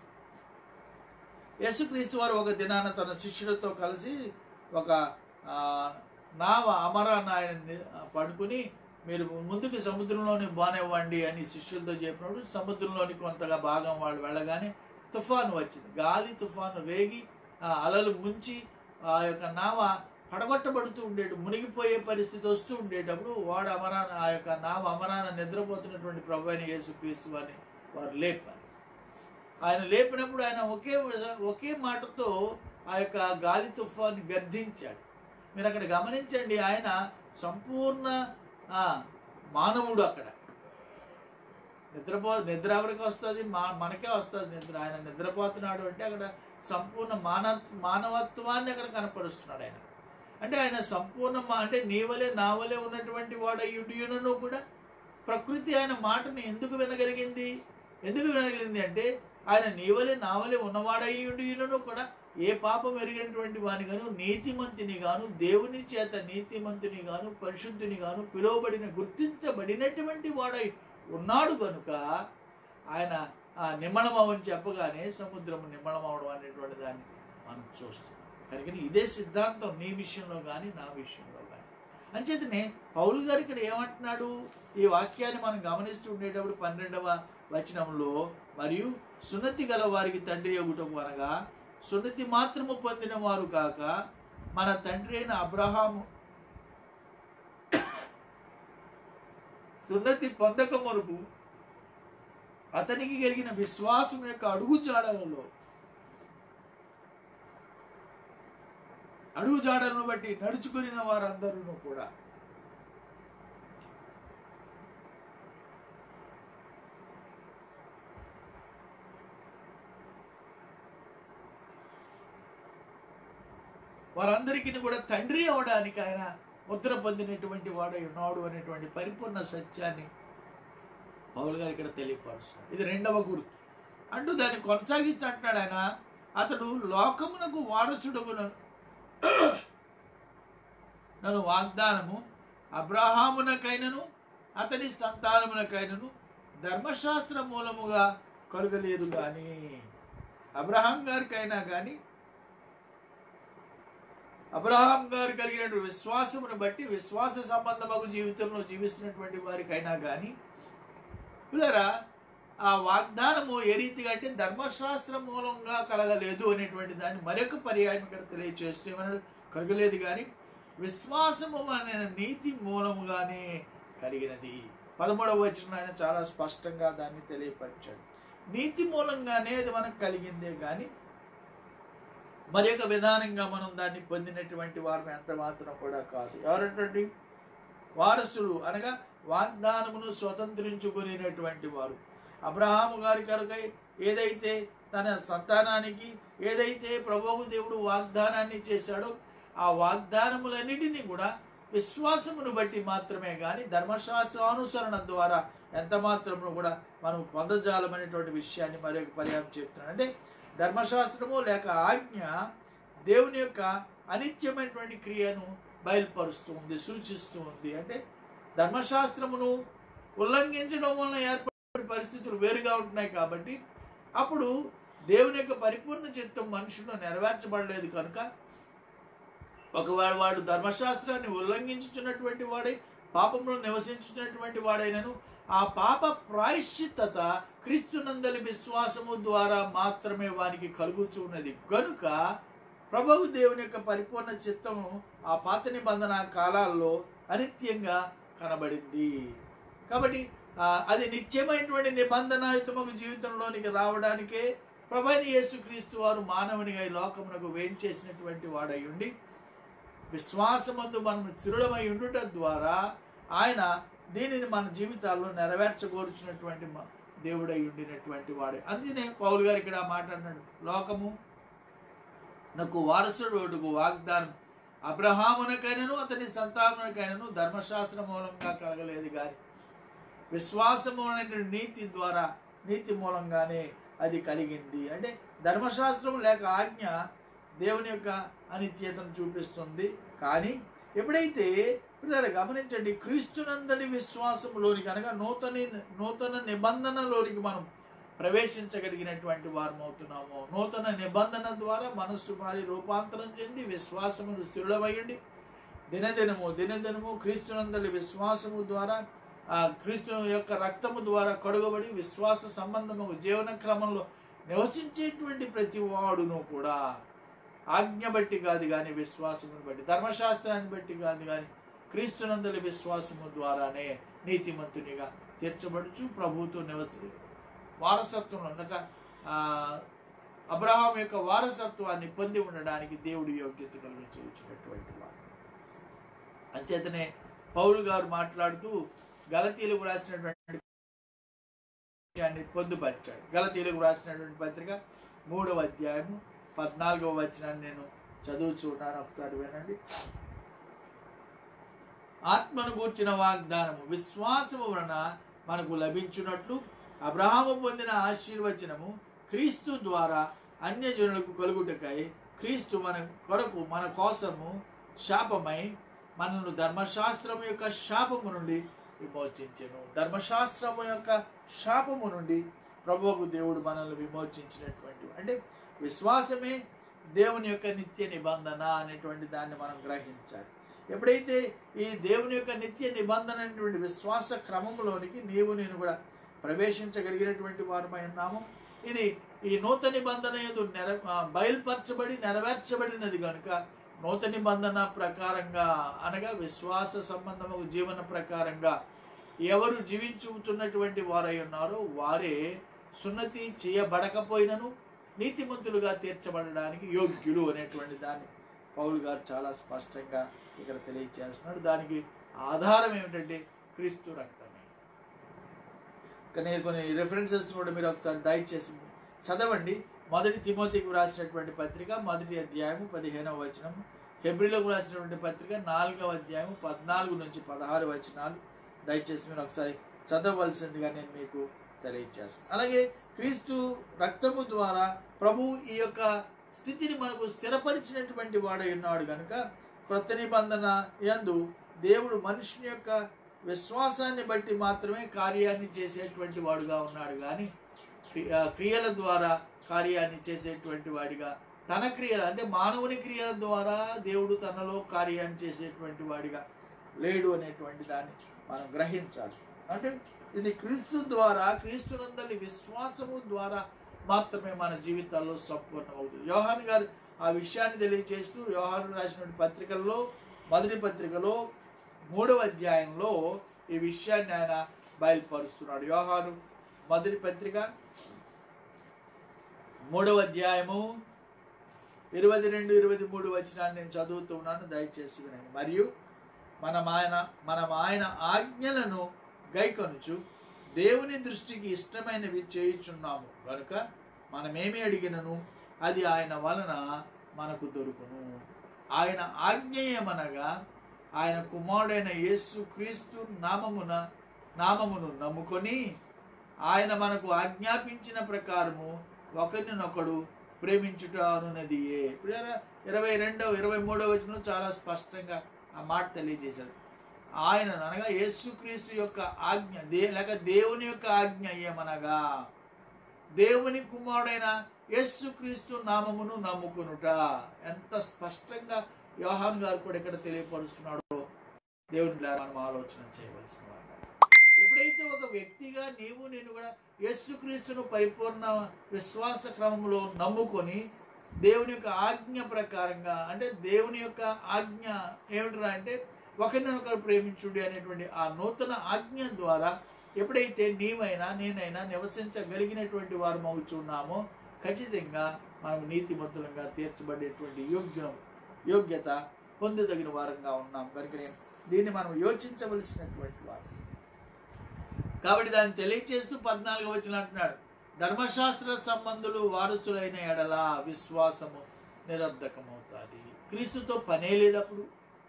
యేసుక్రీస్తు వారు ఒక దినాన తన శిష్యులతో కలిసి ఒక ఆ, నావ అమరాన్ని ఆయన ని- పడుకుని మీరు ముందుకు సముద్రంలోని బానివ్వండి అని శిష్యులతో చెప్పినప్పుడు సముద్రంలోని కొంతగా భాగం వాళ్ళు వెళ్ళగానే తుఫాను వచ్చింది గాలి తుఫాను రేగి ఆ అలలు ముంచి ఆ యొక్క నావ పడగొట్టబడుతూ ఉండేటు మునిగిపోయే పరిస్థితి వస్తూ ఉండేటప్పుడు వాడు అమరాన ఆ యొక్క నావ అమరాన నిద్రపోతున్నటువంటి ప్రభు అయిన యేసుక్రీస్తు వారిని వారు లేపారు ఆయన లేపినప్పుడు ఆయన ఒకే ఒకే మాటతో ఆ యొక్క గాలి తుఫాన్ని గర్దించాడు మీరు అక్కడ గమనించండి ఆయన సంపూర్ణ ఆ, మానవుడు అక్కడ నిద్రపో నిద్ర ఎవరికి వస్తుంది మా మనకే వస్తుంది నిద్ర ఆయన నిద్రపోతున్నాడు అంటే అక్కడ సంపూర్ణ మాన మానవత్వాన్ని అక్కడ కనపరుస్తున్నాడు ఆయన అంటే ఆయన సంపూర్ణ మా- అంటే నీవలే నావలే ఉన్నటువంటి వాడయుడును కూడా ప్రకృతి ఆయన మాటను ఎందుకు వినగలిగింది ఎందుకు వినగలిగింది అంటే ఆయన నీవలే నావలే ఉన్నవాడయుడును కూడా ఏ పాపం ఎరిగినటువంటి వాని గాను నీతిమంతుని గాను దేవుని చేత నీతిమంతుని గాను పరిశుద్ధుని గాను పిలువబడిన గుర్తించబడినటువంటి వాడై ఉన్నాడు కనుక ఆయన ఆ నిమ్మళమవని చెప్పగానే సముద్రము నిమ్మళమవడం అనేటువంటి దాన్ని మనం చూస్తాం కనుక ఇదే సిద్ధాంతం నీ విషయంలో కానీ నా విషయంలో కానీ అంచేతనే పౌల్ గారు ఇక్కడ ఏమంటున్నాడు ఈ వాక్యాన్ని మనం గమనిస్తూ ఉండేటప్పుడు పన్నెండవ వచనంలో మరియు సున్నతి గల వారికి తండ్రి ఒకటకు అనగా సున్నతి మాత్రము పొందిన వారు కాక మన తండ్రి అయిన అబ్రహాము సున్నతి పొందక మరుపు అతనికి కలిగిన విశ్వాసం యొక్క అడుగు జాడలలో అడుగు జాడలను బట్టి నడుచుకుని వారందరూ కూడా వారందరికీ కూడా తండ్రి అవడానికి ఆయన ముద్ర పొందినటువంటి వాడై ఉన్నాడు అనేటువంటి పరిపూర్ణ సత్యాన్ని పౌలు గారు ఇక్కడ తెలియపరుస్తున్నాడు ఇది రెండవ గుర్తు అంటూ దాన్ని కొనసాగిస్తూ అంటున్నాడు ఆయన అతడు లోకమునకు వారసుడుగును నన్ను వాగ్దానము అబ్రహామునకైనను అతని సంతానమునకైనను ధర్మశాస్త్ర మూలముగా కలుగలేదు కానీ అబ్రహాం గారికైనా కానీ అబ్రహాం గారు కలిగిన విశ్వాసమును బట్టి విశ్వాస సంబంధమగు జీవితంలో జీవిస్తున్నటువంటి వారికైనా కానీ పిల్లరా ఆ వాగ్దానము ఏ రీతిగా అంటే ధర్మశాస్త్ర మూలంగా కలగలేదు అనేటువంటి దాన్ని మరొక పర్యాయం ఇక్కడ తెలియచేస్తూ ఏమన్నాడు కలగలేదు కానీ విశ్వాసము అనే నీతి మూలముగానే కలిగినది పదమూడవ వచనం ఆయన చాలా స్పష్టంగా దాన్ని తెలియపరిచాడు నీతి మూలంగానే అది మనకు కలిగిందే కానీ మరి ఒక విధానంగా మనం దాన్ని పొందినటువంటి వారు ఎంత మాత్రం కూడా కాదు ఎవరంటండి వారసులు అనగా వాగ్దానమును స్వతంత్రించుకునేటువంటి వారు అబ్రహాము గారి కొరకై ఏదైతే తన సంతానానికి ఏదైతే ప్రభువు దేవుడు వాగ్దానాన్ని చేశాడో ఆ వాగ్దానములన్నిటినీ కూడా విశ్వాసమును బట్టి మాత్రమే కానీ ధర్మశాస్త్రానుసరణ ద్వారా ఎంత మాత్రము కూడా మనం పొందజాలమనేటువంటి విషయాన్ని మరొక పర్యాయం చెప్తున్నాను అంటే ధర్మశాస్త్రము లేక ఆజ్ఞ దేవుని యొక్క అనిత్యమైనటువంటి క్రియను బయలుపరుస్తూ ఉంది సూచిస్తూ ఉంది అంటే ధర్మశాస్త్రమును ఉల్లంఘించడం వలన ఏర్పడిన పరిస్థితులు వేరుగా ఉంటున్నాయి కాబట్టి అప్పుడు దేవుని యొక్క పరిపూర్ణ చిత్తం మనుషులు నెరవేర్చబడలేదు కనుక ఒకవేళ వాడు ధర్మశాస్త్రాన్ని ఉల్లంఘించుచున్నటువంటి వాడై పాపంలో నివసించుతున్నటువంటి వాడైనను ఆ పాప ప్రాయశ్చిత్తత క్రీస్తునందలి విశ్వాసము ద్వారా మాత్రమే వానికి కలుగుచున్నది కనుక ప్రభువు దేవుని యొక్క పరిపూర్ణ చిత్తము ఆ పాత నిబంధన కాలాల్లో అనిత్యంగా కనబడింది కాబట్టి ఆ, అది నిత్యమైనటువంటి నిబంధనాయుతమకు జీవితంలోనికి రావడానికే ప్రభైన యేసుక్రీస్తు వారు మానవునిగా ఈ లోకమునకు వేంచేసినటువంటి వాడై ఉండి విశ్వాసమందు మనం స్థిరుడమై ఉండుట ద్వారా ఆయన దీనిని మన జీవితాల్లో నెరవేర్చగోరుచున్నటువంటి మ- దేవుడై ఉండినటువంటి వాడే అందుకనే పౌలు గారు ఇక్కడ మాట్లాడినాడు లోకము నాకు వారసుడు వాగ్దానం అబ్రహామునకైనను అతని సంతానమునకైనను ధర్మశాస్త్ర మూలంగా కలగలేదు కానీ విశ్వాసము అనేటువంటి నీతి ద్వారా నీతి మూలంగానే అది కలిగింది అంటే ధర్మశాస్త్రం లేక ఆజ్ఞ దేవుని యొక్క అనిత్యతను చూపిస్తుంది కానీ ఎప్పుడైతే పిల్లలు గమనించండి క్రీస్తునందరి విశ్వాసంలోనికి అనగా నూతన నూతన నిబంధనలోనికి మనం ప్రవేశించగలిగినటువంటి వారం అవుతున్నాము నూతన నిబంధన ద్వారా మనస్సు మారి రూపాంతరం చెంది విశ్వాసమును స్థిరుడమయ్యండి దినదినము దినదినము క్రీస్తునందలి విశ్వాసము ద్వారా ఆ క్రీస్తు యొక్క రక్తము ద్వారా కడుగబడి విశ్వాస సంబంధము జీవన క్రమంలో నివసించేటువంటి ప్రతి వాడును కూడా ఆజ్ఞ బట్టి కాదు కానీ విశ్వాసమును బట్టి ధర్మశాస్త్రాన్ని బట్టి కాదు కానీ క్రీస్తునందలి విశ్వాసము ద్వారానే నీతిమంతునిగా తీర్చబడుచు ప్రభువుతో నివసి వారసత్వం అనగా ఆ, అబ్రహాం యొక్క వారసత్వాన్ని పొంది ఉండడానికి దేవుడి యోగ్యత కలిగి చేయించినటువంటి వాడు అంచేతనే పౌలు గారు మాట్లాడుతూ గలతీలకు రాసినటువంటి విషయాన్ని పొందుపరిచాడు గలతీలకు రాసినటువంటి పత్రిక మూడవ అధ్యాయము పద్నాలుగవ వచనాన్ని నేను చదువుచున్నాను ఒకసారి వినండి ఆత్మను గూర్చిన వాగ్దానము విశ్వాసము వలన మనకు లభించున్నట్లు అబ్రహాము పొందిన ఆశీర్వచనము క్రీస్తు ద్వారా అన్యజనులకు కలుగుటకై క్రీస్తు మన కొరకు మన కోసము శాపమై మనను ధర్మశాస్త్రము యొక్క శాపము నుండి విమోచించెను ధర్మశాస్త్రము యొక్క శాపము నుండి ప్రభువుకు దేవుడు మనల్ని విమోచించినటువంటి అంటే విశ్వాసమే దేవుని యొక్క నిత్య నిబంధన అనేటువంటి దాన్ని మనం గ్రహించాలి ఎప్పుడైతే ఈ దేవుని యొక్క నిత్య నిబంధన అనేటువంటి విశ్వాస క్రమంలోనికి నీవు నేను కూడా ప్రవేశించగలిగినటువంటి వారమై ఉన్నాము ఇది ఈ నూతన నిబంధన యందు నెర ఆ, బయలుపరచబడి నెరవేర్చబడినది కనుక నూతన నిబంధన ప్రకారంగా అనగా విశ్వాస సంబంధము జీవన ప్రకారంగా ఎవరు జీవించుచున్నటువంటి వారై ఉన్నారో వారే సున్నతి చేయబడకపోయినను నీతిమంతులుగా తీర్చబడడానికి యోగ్యులు అనేటువంటి దాన్ని పౌలు గారు చాలా స్పష్టంగా ఇక్కడ తెలియజేస్తున్నాడు దానికి ఆధారం ఏమిటంటే క్రీస్తు రక్తమే కానీ కొన్ని రెఫరెన్సెస్ కూడా మీరు ఒకసారి దయచేసి చదవండి మొదటి తిమోతికి రాసినటువంటి పత్రిక మొదటి అధ్యాయము పదిహేనవ వచనం హెబ్రిలకు రాసినటువంటి పత్రిక నాలుగవ అధ్యాయము పద్నాలుగు నుంచి పదహారు వచనాలు దయచేసి మీరు ఒకసారి చదవలసిందిగా నేను మీకు తెలియజేస్తాను అలాగే క్రీస్తు రక్తము ద్వారా ప్రభు ఈ యొక్క స్థితిని మనకు స్థిరపరిచినటువంటి వాడై ఉన్నాడు కనుక క్రొత్త నిబంధన యందు దేవుడు మనుషుని యొక్క విశ్వాసాన్ని బట్టి మాత్రమే కార్యాన్ని చేసేటువంటి వాడుగా ఉన్నాడు కానీ క్రి- ఆ, క్రియల ద్వారా కార్యాన్ని చేసేటువంటి వాడిగా తన క్రియలు అంటే మానవుని క్రియల ద్వారా దేవుడు తనలో కార్యాన్ని చేసేటువంటి వాడిగా లేడు అనేటువంటి దాన్ని మనం గ్రహించాలి అంటే ఇది క్రీస్తు ద్వారా క్రీస్తునందలి విశ్వాసము ద్వారా మాత్రమే మన జీవితాల్లో సంపూర్ణమవుతుంది యోహాన్ గారు ఆ విషయాన్ని తెలియజేస్తూ యోహాను రాసినటువంటి పత్రికల్లో మొదటి పత్రికలో మూడవ అధ్యాయంలో ఈ విషయాన్ని ఆయన బయలుపరుస్తున్నాడు యోహాను మొదటి పత్రిక మూడవ అధ్యాయము ఇరవై రెండు ఇరవై మూడు వచనాన్ని నేను చదువుతున్నాను దయచేసి వినండి మరియు మనం ఆయన మనం ఆయన ఆజ్ఞలను గైకొనుచు దేవుని దృష్టికి ఇష్టమైనవి చేయుచున్నాము కనుక మనమేమి అడిగినను అది ఆయన వలన మనకు దొరుకును ఆయన ఆజ్ఞ ఏమనగా ఆయన కుమారుడైన యేసు క్రీస్తు నామమున నామమును నమ్ముకొని ఆయన మనకు ఆజ్ఞాపించిన ప్రకారము ఒకరినొకడు ప్రేమించుట అనున్నదియే ఇప్పుడు ఎలా ఇరవై రెండవ ఇరవై మూడవ వచనం చాలా స్పష్టంగా ఆ మాట తెలియజేశాడు ఆయన అనగా యేసుక్రీస్తు యొక్క ఆజ్ఞ దే లేక దేవుని యొక్క ఆజ్ఞ ఏమనగా దేవుని కుమారుడైన యేసుక్రీస్తు నామమును నమ్ముకునుట ఎంత స్పష్టంగా యోహాన్ గారు కూడా ఇక్కడ తెలియపరుస్తున్నాడో దేవుని ద్వారా మనం ఆలోచన చేయవలసిన వారు ఎప్పుడైతే ఒక వ్యక్తిగా నీవు నేను కూడా యేసుక్రీస్తును పరిపూర్ణ విశ్వాస క్రమంలో నమ్ముకొని దేవుని యొక్క ఆజ్ఞ ప్రకారంగా అంటే దేవుని యొక్క ఆజ్ఞ ఏమిటిరా అంటే ఒకరినొకరు ప్రేమించుడి అనేటువంటి ఆ నూతన ఆజ్ఞ ద్వారా ఎప్పుడైతే నీవైనా నేనైనా నివసించగలిగినటువంటి వారు అవుతున్నామో ఖచ్చితంగా మనం నీతిమంతులంగా తీర్చబడేటువంటి యోగ్యం యోగ్యత పొందదగిన వారంగా ఉన్నాం కనుక నేను దీన్ని మనం యోచించవలసినటువంటి వారు కాబట్టి దాన్ని తెలియచేస్తూ పద్నాలుగు వచ్చిన అంటున్నాడు ధర్మశాస్త్ర సంబంధులు వారసులైన ఎడల విశ్వాసము నిరర్ధకమవుతుంది క్రీస్తుతో పనే లేదప్పుడు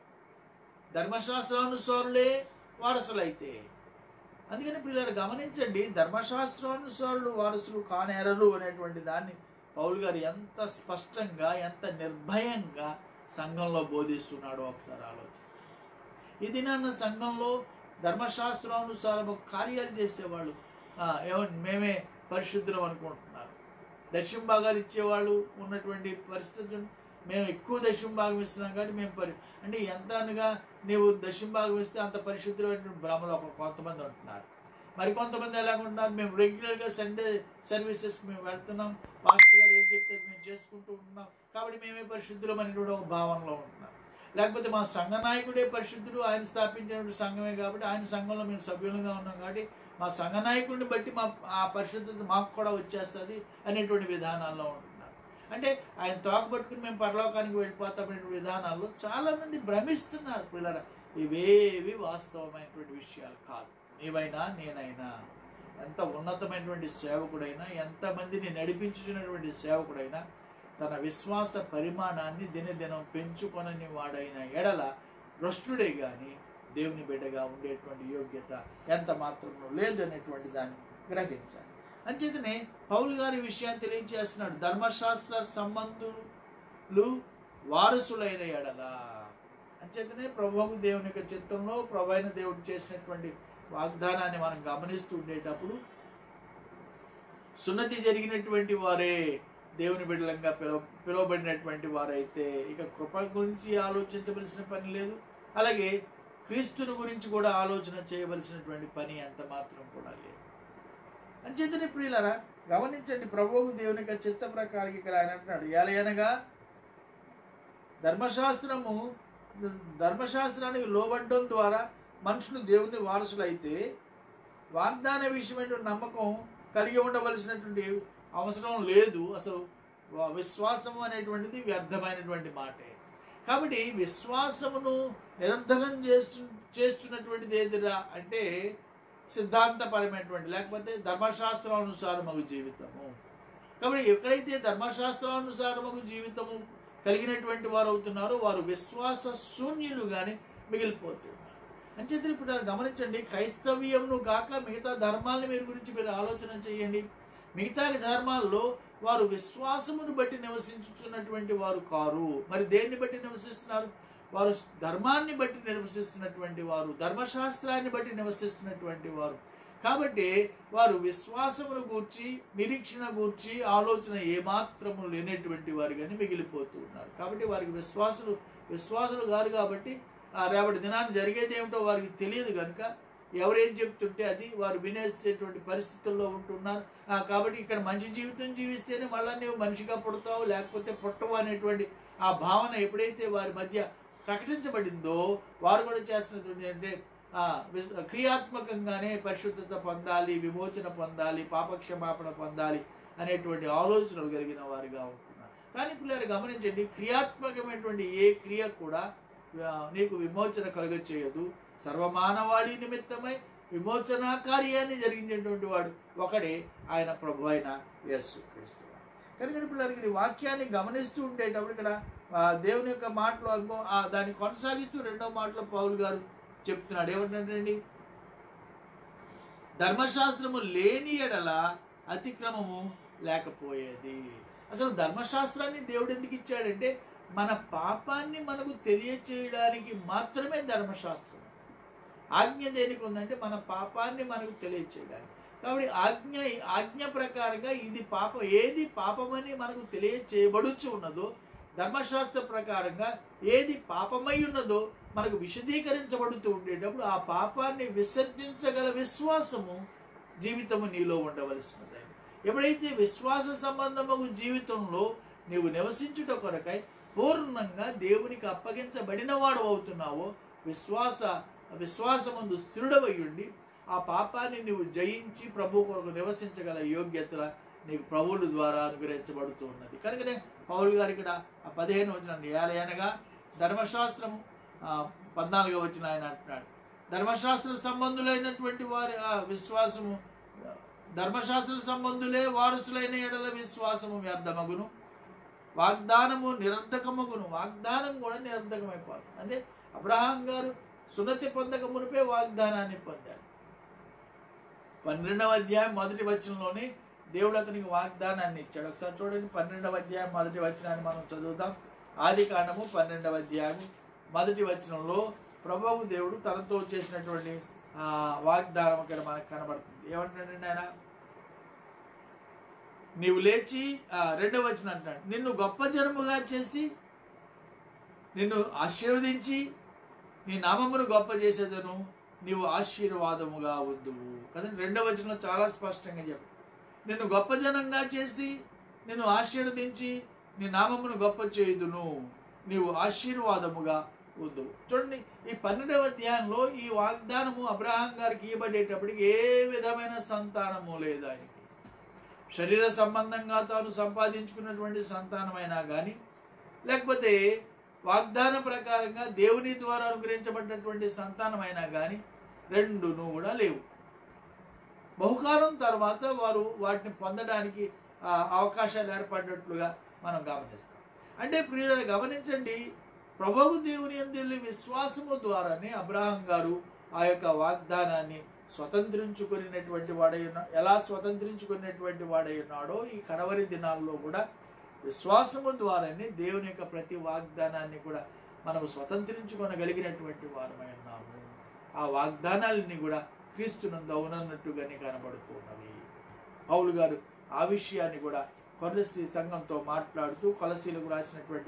ధర్మశాస్త్రానుసారులే వారసులైతే అందుకని పిల్లలు గమనించండి ధర్మశాస్త్రానుసారులు వారసులు కానేరరు అనేటువంటి దాన్ని పౌలు గారు ఎంత స్పష్టంగా ఎంత నిర్భయంగా సంఘంలో బోధిస్తున్నాడో ఒకసారి ఆలోచన ఇది నన్న సంఘంలో ధర్మశాస్త్రానుసారము కార్యాలు చేసేవాళ్ళు ఆ, ఏమండి మేమే పరిశుద్ధులం అనుకుంటున్నారు దశం భాగాలు ఇచ్చేవాళ్ళు ఉన్నటువంటి పరిస్థితి మేము ఎక్కువ దశం భాగం ఇస్తున్నాం కాబట్టి మేము పరి అంటే ఎంత అనగా నీవు దశం భాగం ఇస్తే అంత పరిశుద్ధమైనటువంటి భ్రమలో ఒక కొంతమంది ఉంటున్నారు మరి కొంతమంది ఎలా ఉంటున్నారు మేము రెగ్యులర్గా సండే సర్వీసెస్ మేము వెళ్తున్నాం పాస్టర్ గారు ఏం చెప్తే అది మేము చేసుకుంటూ ఉంటున్నాం కాబట్టి మేమే పరిశుద్ధులం అనేటువంటి ఒక భావనలో ఉంటున్నాం లేకపోతే మా సంఘ నాయకుడే పరిశుద్ధుడు ఆయన స్థాపించినటువంటి సంఘమే కాబట్టి ఆయన సంఘంలో మేము సభ్యులుగా ఉన్నాం కాబట్టి మా సంఘ నాయకుడిని బట్టి మా ఆ పరిశుద్ధత మాకు కూడా వచ్చేస్తుంది అనేటువంటి విధానాల్లో ఉంటున్నారు అంటే ఆయన తోక పట్టుకుని మేము పరలోకానికి వెళ్ళిపోతామనే విధానాల్లో చాలా మంది భ్రమిస్తున్నారు పిల్లల ఇవేవి వాస్తవమైనటువంటి విషయాలు కాదు నీవైనా నేనైనా ఎంత ఉన్నతమైనటువంటి సేవకుడైనా ఎంతమందిని నడిపించుచున్నటువంటి సేవకుడైనా తన విశ్వాస పరిమాణాన్ని దినదినం పెంచుకొనని వాడైన ఎడల భ్రష్టుడే గాని దేవుని బిడ్డగా ఉండేటువంటి యోగ్యత ఎంత మాత్రం లేదనేటువంటి దాన్ని గ్రహించాలి అంచేతనే పౌలు గారి విషయాన్ని తెలియజేస్తున్నాడు ధర్మశాస్త్ర సంబంధులు వారసులైన ఎడల అంచేతనే ప్రభువు దేవుని యొక్క చిత్తంలో ప్రభు అయిన దేవుడు చేసినటువంటి వాగ్దానాన్ని మనం గమనిస్తూ ఉండేటప్పుడు సున్నతి జరిగినటువంటి వారే దేవుని బిడ్డలంగా పిలువ పిలువబడినటువంటి వారైతే ఇక కృప గురించి ఆలోచించవలసిన పని లేదు అలాగే క్రీస్తుని గురించి కూడా ఆలోచన చేయవలసినటువంటి పని అంత మాత్రం కూడా లేదు అంచేతనే ప్రియులరా గమనించండి ప్రభువు దేవుని యొక్క చిత్త ప్రకారం ఇక్కడ ఆయన అంటున్నాడు ఎలయనగా ధర్మశాస్త్రము ధర్మశాస్త్రానికి లోబడ్డం ద్వారా మనుషులు దేవుని వారసులైతే వాగ్దాన విషయమైనటువంటి నమ్మకం కలిగి ఉండవలసినటువంటి అవసరం లేదు అసలు వా- విశ్వాసం అనేటువంటిది వ్యర్థమైనటువంటి మాటే కాబట్టి విశ్వాసమును నిరర్ధకం చేస్తు చేస్తున్నటువంటిది ఏదిరా అంటే సిద్ధాంతపరమైనటువంటి లేకపోతే ధర్మశాస్త్రానుసారమగు జీవితము కాబట్టి ఎక్కడైతే ధర్మశాస్త్రానుసారమగు జీవితము కలిగినటువంటి వారు అవుతున్నారో వారు విశ్వాస శూన్యులుగానే మిగిలిపోతున్నారు అంచేత ఇప్పుడు గమనించండి క్రైస్తవ్యంను కాక మిగతా ధర్మాలని మీరు గురించి మీరు ఆలోచన చేయండి మిగతా ధర్మాల్లో వారు విశ్వాసమును బట్టి నివసించుచున్నటువంటి వారు కారు మరి దేన్ని బట్టి నివసిస్తున్నారు వారు ధర్మాన్ని బట్టి నివసిస్తున్నటువంటి వారు ధర్మశాస్త్రాన్ని బట్టి నివసిస్తున్నటువంటి వారు కాబట్టి వారు విశ్వాసమును గూర్చి నిరీక్షణ గూర్చి ఆలోచన ఏమాత్రము లేనటువంటి వారిగానే మిగిలిపోతూ ఉన్నారు కాబట్టి వారికి విశ్వాసులు విశ్వాసులు కాదు కాబట్టి ఆ రేపటి దినాన్ని జరిగేది ఏమిటో వారికి తెలియదు కనుక ఎవరేం చెప్తుంటే అది వారు వినేసేటువంటి పరిస్థితుల్లో ఉంటున్నారు ఆ, కాబట్టి ఇక్కడ మంచి జీవితం జీవిస్తేనే మళ్ళీ నువ్వు మనిషిగా పుడతావు లేకపోతే పుట్టవు అనేటువంటి ఆ భావన ఎప్పుడైతే వారి మధ్య ప్రకటించబడిందో వారు కూడా చేస్తున్నటువంటి అంటే ఆ, విస్- క్రియాత్మకంగానే పరిశుద్ధత పొందాలి విమోచన పొందాలి పాపక్షమాపణ పొందాలి అనేటువంటి ఆలోచనలు కలిగిన వారిగా ఉంటున్నారు కానీ పిల్లలు గమనించండి క్రియాత్మకమైనటువంటి ఏ క్రియ కూడా ఆ, నీకు విమోచన కలుగ చేయదు సర్వమానవాళి నిమిత్తమై విమోచన కార్యాన్ని జరిగించేటువంటి వాడు ఒకడే ఆయన ప్రభు అయిన యస్సు క్రీస్తు కనుక పిల్లలకి ఈ వాక్యాన్ని గమనిస్తూ ఉండేటప్పుడు ఇక్కడ ఆ, దేవుని యొక్క మాటలు ఇంకో ఆ, దాన్ని కొనసాగిస్తూ రెండో మాటలో పౌలు గారు చెప్తున్నాడు ఏమంటాడండి ధర్మశాస్త్రము లేని ఎడల అతిక్రమము లేకపోయేది అసలు ధర్మశాస్త్రాన్ని దేవుడు ఎందుకు ఇచ్చాడంటే మన పాపాన్ని మనకు తెలియచేయడానికి మాత్రమే ధర్మశాస్త్రం ఆజ్ఞ దేనికి ఉందంటే మన పాపాన్ని మనకు తెలియచేయడానికి కాబట్టి ఆజ్ఞ ఆజ్ఞ ప్రకారంగా ఇది పాపం ఏది పాపమని మనకు తెలియచేయబడుచు ఉన్నదో ధర్మశాస్త్ర ప్రకారంగా ఏది పాపమై ఉన్నదో మనకు విశదీకరించబడుతూ ఉండేటప్పుడు ఆ పాపాన్ని విసర్జించగల విశ్వాసము జీవితము నీలో ఉండవలసినది ఎప్పుడైతే విశ్వాస సంబంధము జీవితంలో నీవు నివసించుట కొరకై పూర్ణంగా దేవునికి అప్పగించబడిన వాడు అవుతున్నావో విశ్వాస విశ్వాసమందు స్థిరుడవై ఉండి ఆ పాపాన్ని నీవు జయించి ప్రభు కొరకు నివసించగల యోగ్యత నీకు ప్రభువుల ద్వారా అనుగ్రహించబడుతూ ఉన్నది కనుకనే పౌలు గారు ఇక్కడ ఆ పదిహేను వచ్చిన ఏలయనగా ధర్మశాస్త్రము ఆ, పద్నాలుగో వచ్చిన ఆయన అంటున్నాడు ధర్మశాస్త్ర సంబంధులైనటువంటి వారి ఆ, విశ్వాసము ధర్మశాస్త్ర సంబంధులే వారసులైన ఎడల విశ్వాసము వ్యర్థమగును వాగ్దానము నిరర్ధకమగును వాగ్దానం కూడా నిరర్ధకమైపోతుంది అంటే అబ్రహాం గారు సున్నతి పొందక మునిపే వాగ్దానాన్ని పొందారు పన్నెండవ అధ్యాయం మొదటి వచనంలోనే దేవుడు అతనికి వాగ్దానాన్ని ఇచ్చాడు ఒకసారి చూడండి పన్నెండవ అధ్యాయం మొదటి వచనాన్ని మనం చదువుతాం ఆది కాండము పన్నెండవ అధ్యాయం మొదటి వచనంలో ప్రభువు దేవుడు తనతో చేసినటువంటి ఆ, వాగ్దానం ఇక్కడ మనకు కనబడుతుంది ఏమంటాడండి ఆయన నీవు లేచి ఆ, రెండవ వచనం అంటున్నాడు నిన్ను గొప్ప జనముగా చేసి నిన్ను ఆశీర్వదించి నీ నామమును గొప్ప చేసేదను నీవు ఆశీర్వాదముగా ఉందువు కదండి రెండవ వచనంలో చాలా స్పష్టంగా చెప్పు నిన్ను గొప్ప జనంగా చేసి నిన్ను ఆశీర్వదించి నీ నామమును గొప్ప చేయుదును నీవు ఆశీర్వాదముగా ఉందువు చూడండి ఈ పన్నెండవ అధ్యాయంలో ఈ వాగ్దానము అబ్రహాం గారికి ఇవ్వబడేటప్పటికి ఏ విధమైన సంతానము లేదు ఆయనకి శరీర సంబంధంగా తాను సంపాదించుకున్నటువంటి సంతానమైనా కానీ లేకపోతే వాగ్దాన ప్రకారంగా దేవుని ద్వారా అనుగ్రహించబడ్డటువంటి సంతానమైనా కానీ రెండును కూడా లేవు బహుకాలం తర్వాత వారు వాటిని పొందడానికి ఆ, అవకాశాలు ఏర్పడినట్లుగా మనం గమనిస్తాం అంటే ప్రియులను గమనించండి ప్రభువు దేవుని అందిల్లి విశ్వాసము ద్వారానే అబ్రాహం గారు ఆ యొక్క వాగ్దానాన్ని స్వతంత్రించుకునేటువంటి వాడై ఉన్న ఎలా స్వతంత్రించుకునేటువంటి వాడై ఉన్నాడో ఈ కడవరి దినాల్లో కూడా విశ్వాసము ద్వారానే దేవుని యొక్క ప్రతి వాగ్దానాన్ని కూడా మనము స్వతంత్రించుకొనగలిగినటువంటి వారమై ఉన్నాము ఆ వాగ్దానాలని కూడా క్రీస్తునందు అవునన్నట్టుగానే కనబడుతున్నవి పౌలు గారు ఆ విషయాన్ని కూడా కొలసి సంఘంతో మాట్లాడుతూ కొలసీలకు రాసినటువంటి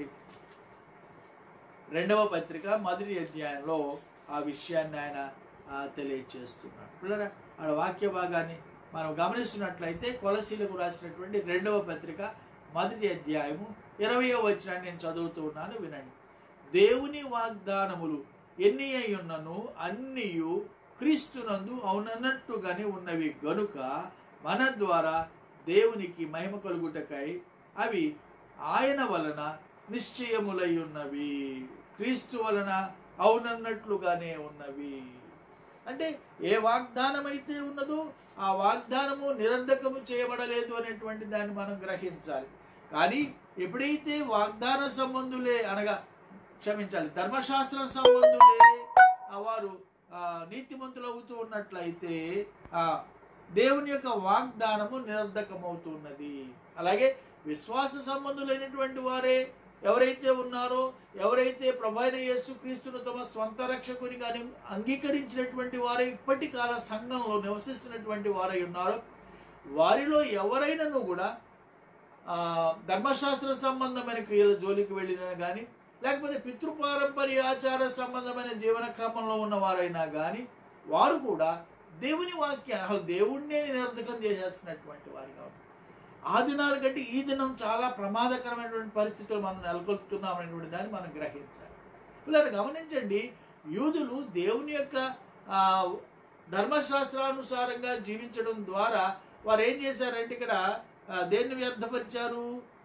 రెండవ పత్రిక మొదటి అధ్యాయంలో ఆ విషయాన్ని ఆయన ఆ, తెలియచేస్తున్నాడు పిల్లరా ఆ వాక్య భాగాన్ని మనం గమనిస్తున్నట్లయితే కొలసీలకు రాసినటువంటి రెండవ పత్రిక మొదటి అధ్యాయము ఇరవయో వచనాన్ని నేను చదువుతూ ఉన్నాను వినండి దేవుని వాగ్దానములు ఎన్ని అయి ఉన్నను అన్నియు క్రీస్తునందు అవునన్నట్టుగానే ఉన్నవి గనుక మన ద్వారా దేవునికి మహిమ కలుగుటకై అవి ఆయన వలన నిశ్చయములై ఉన్నవి క్రీస్తు వలన అవునన్నట్లుగానే ఉన్నవి అంటే ఏ వాగ్దానం అయితే ఉన్నదో ఆ వాగ్దానము నిరర్ధకము చేయబడలేదు అనేటువంటి దాన్ని మనం గ్రహించాలి కానీ ఎప్పుడైతే వాగ్దాన సంబంధులే అనగా క్షమించాలి ధర్మశాస్త్ర సంబంధులే ఆ వారు ఆ, నీతిమంతులు అవుతూ ఉన్నట్లయితే ఆ దేవుని యొక్క వాగ్దానము నిరర్ధకమవుతున్నది అలాగే విశ్వాస సంబంధులైనటువంటి వారే ఎవరైతే ఉన్నారో ఎవరైతే ప్రభైన యేసు క్రీస్తును తమ స్వంత రక్షకునిగా అను- అంగీకరించినటువంటి వారే ఇప్పటి కాల సంఘంలో నివసిస్తున్నటువంటి వారై ఉన్నారో వారిలో ఎవరైనాను కూడా ఆ, ధర్మశాస్త్ర సంబంధమైన క్రియల జోలికి వెళ్ళినా కానీ లేకపోతే పితృపారంపర్య ఆచార సంబంధమైన జీవన క్రమంలో ఉన్న వారైనా కానీ వారు కూడా దేవుని వాక్యాన్ని అసలు దేవుణ్ణే నిరర్ధకం చేసేస్తున్నటువంటి వారుగా ఉన్నారు. ఆ దినాల కంటే ఈ దినం చాలా ప్రమాదకరమైనటువంటి పరిస్థితులు మనం నెలకొల్పుతున్నాం అనేటువంటి దాన్ని మనం గ్రహించాలి పిల్లలు గమనించండి యూదులు దేవుని యొక్క ఆ, ధర్మశాస్త్రానుసారంగా జీవించడం ద్వారా వారు ఏం చేశారంటే ఇక్కడ ఆ, దేన్ని వ్యర్థపరిచారు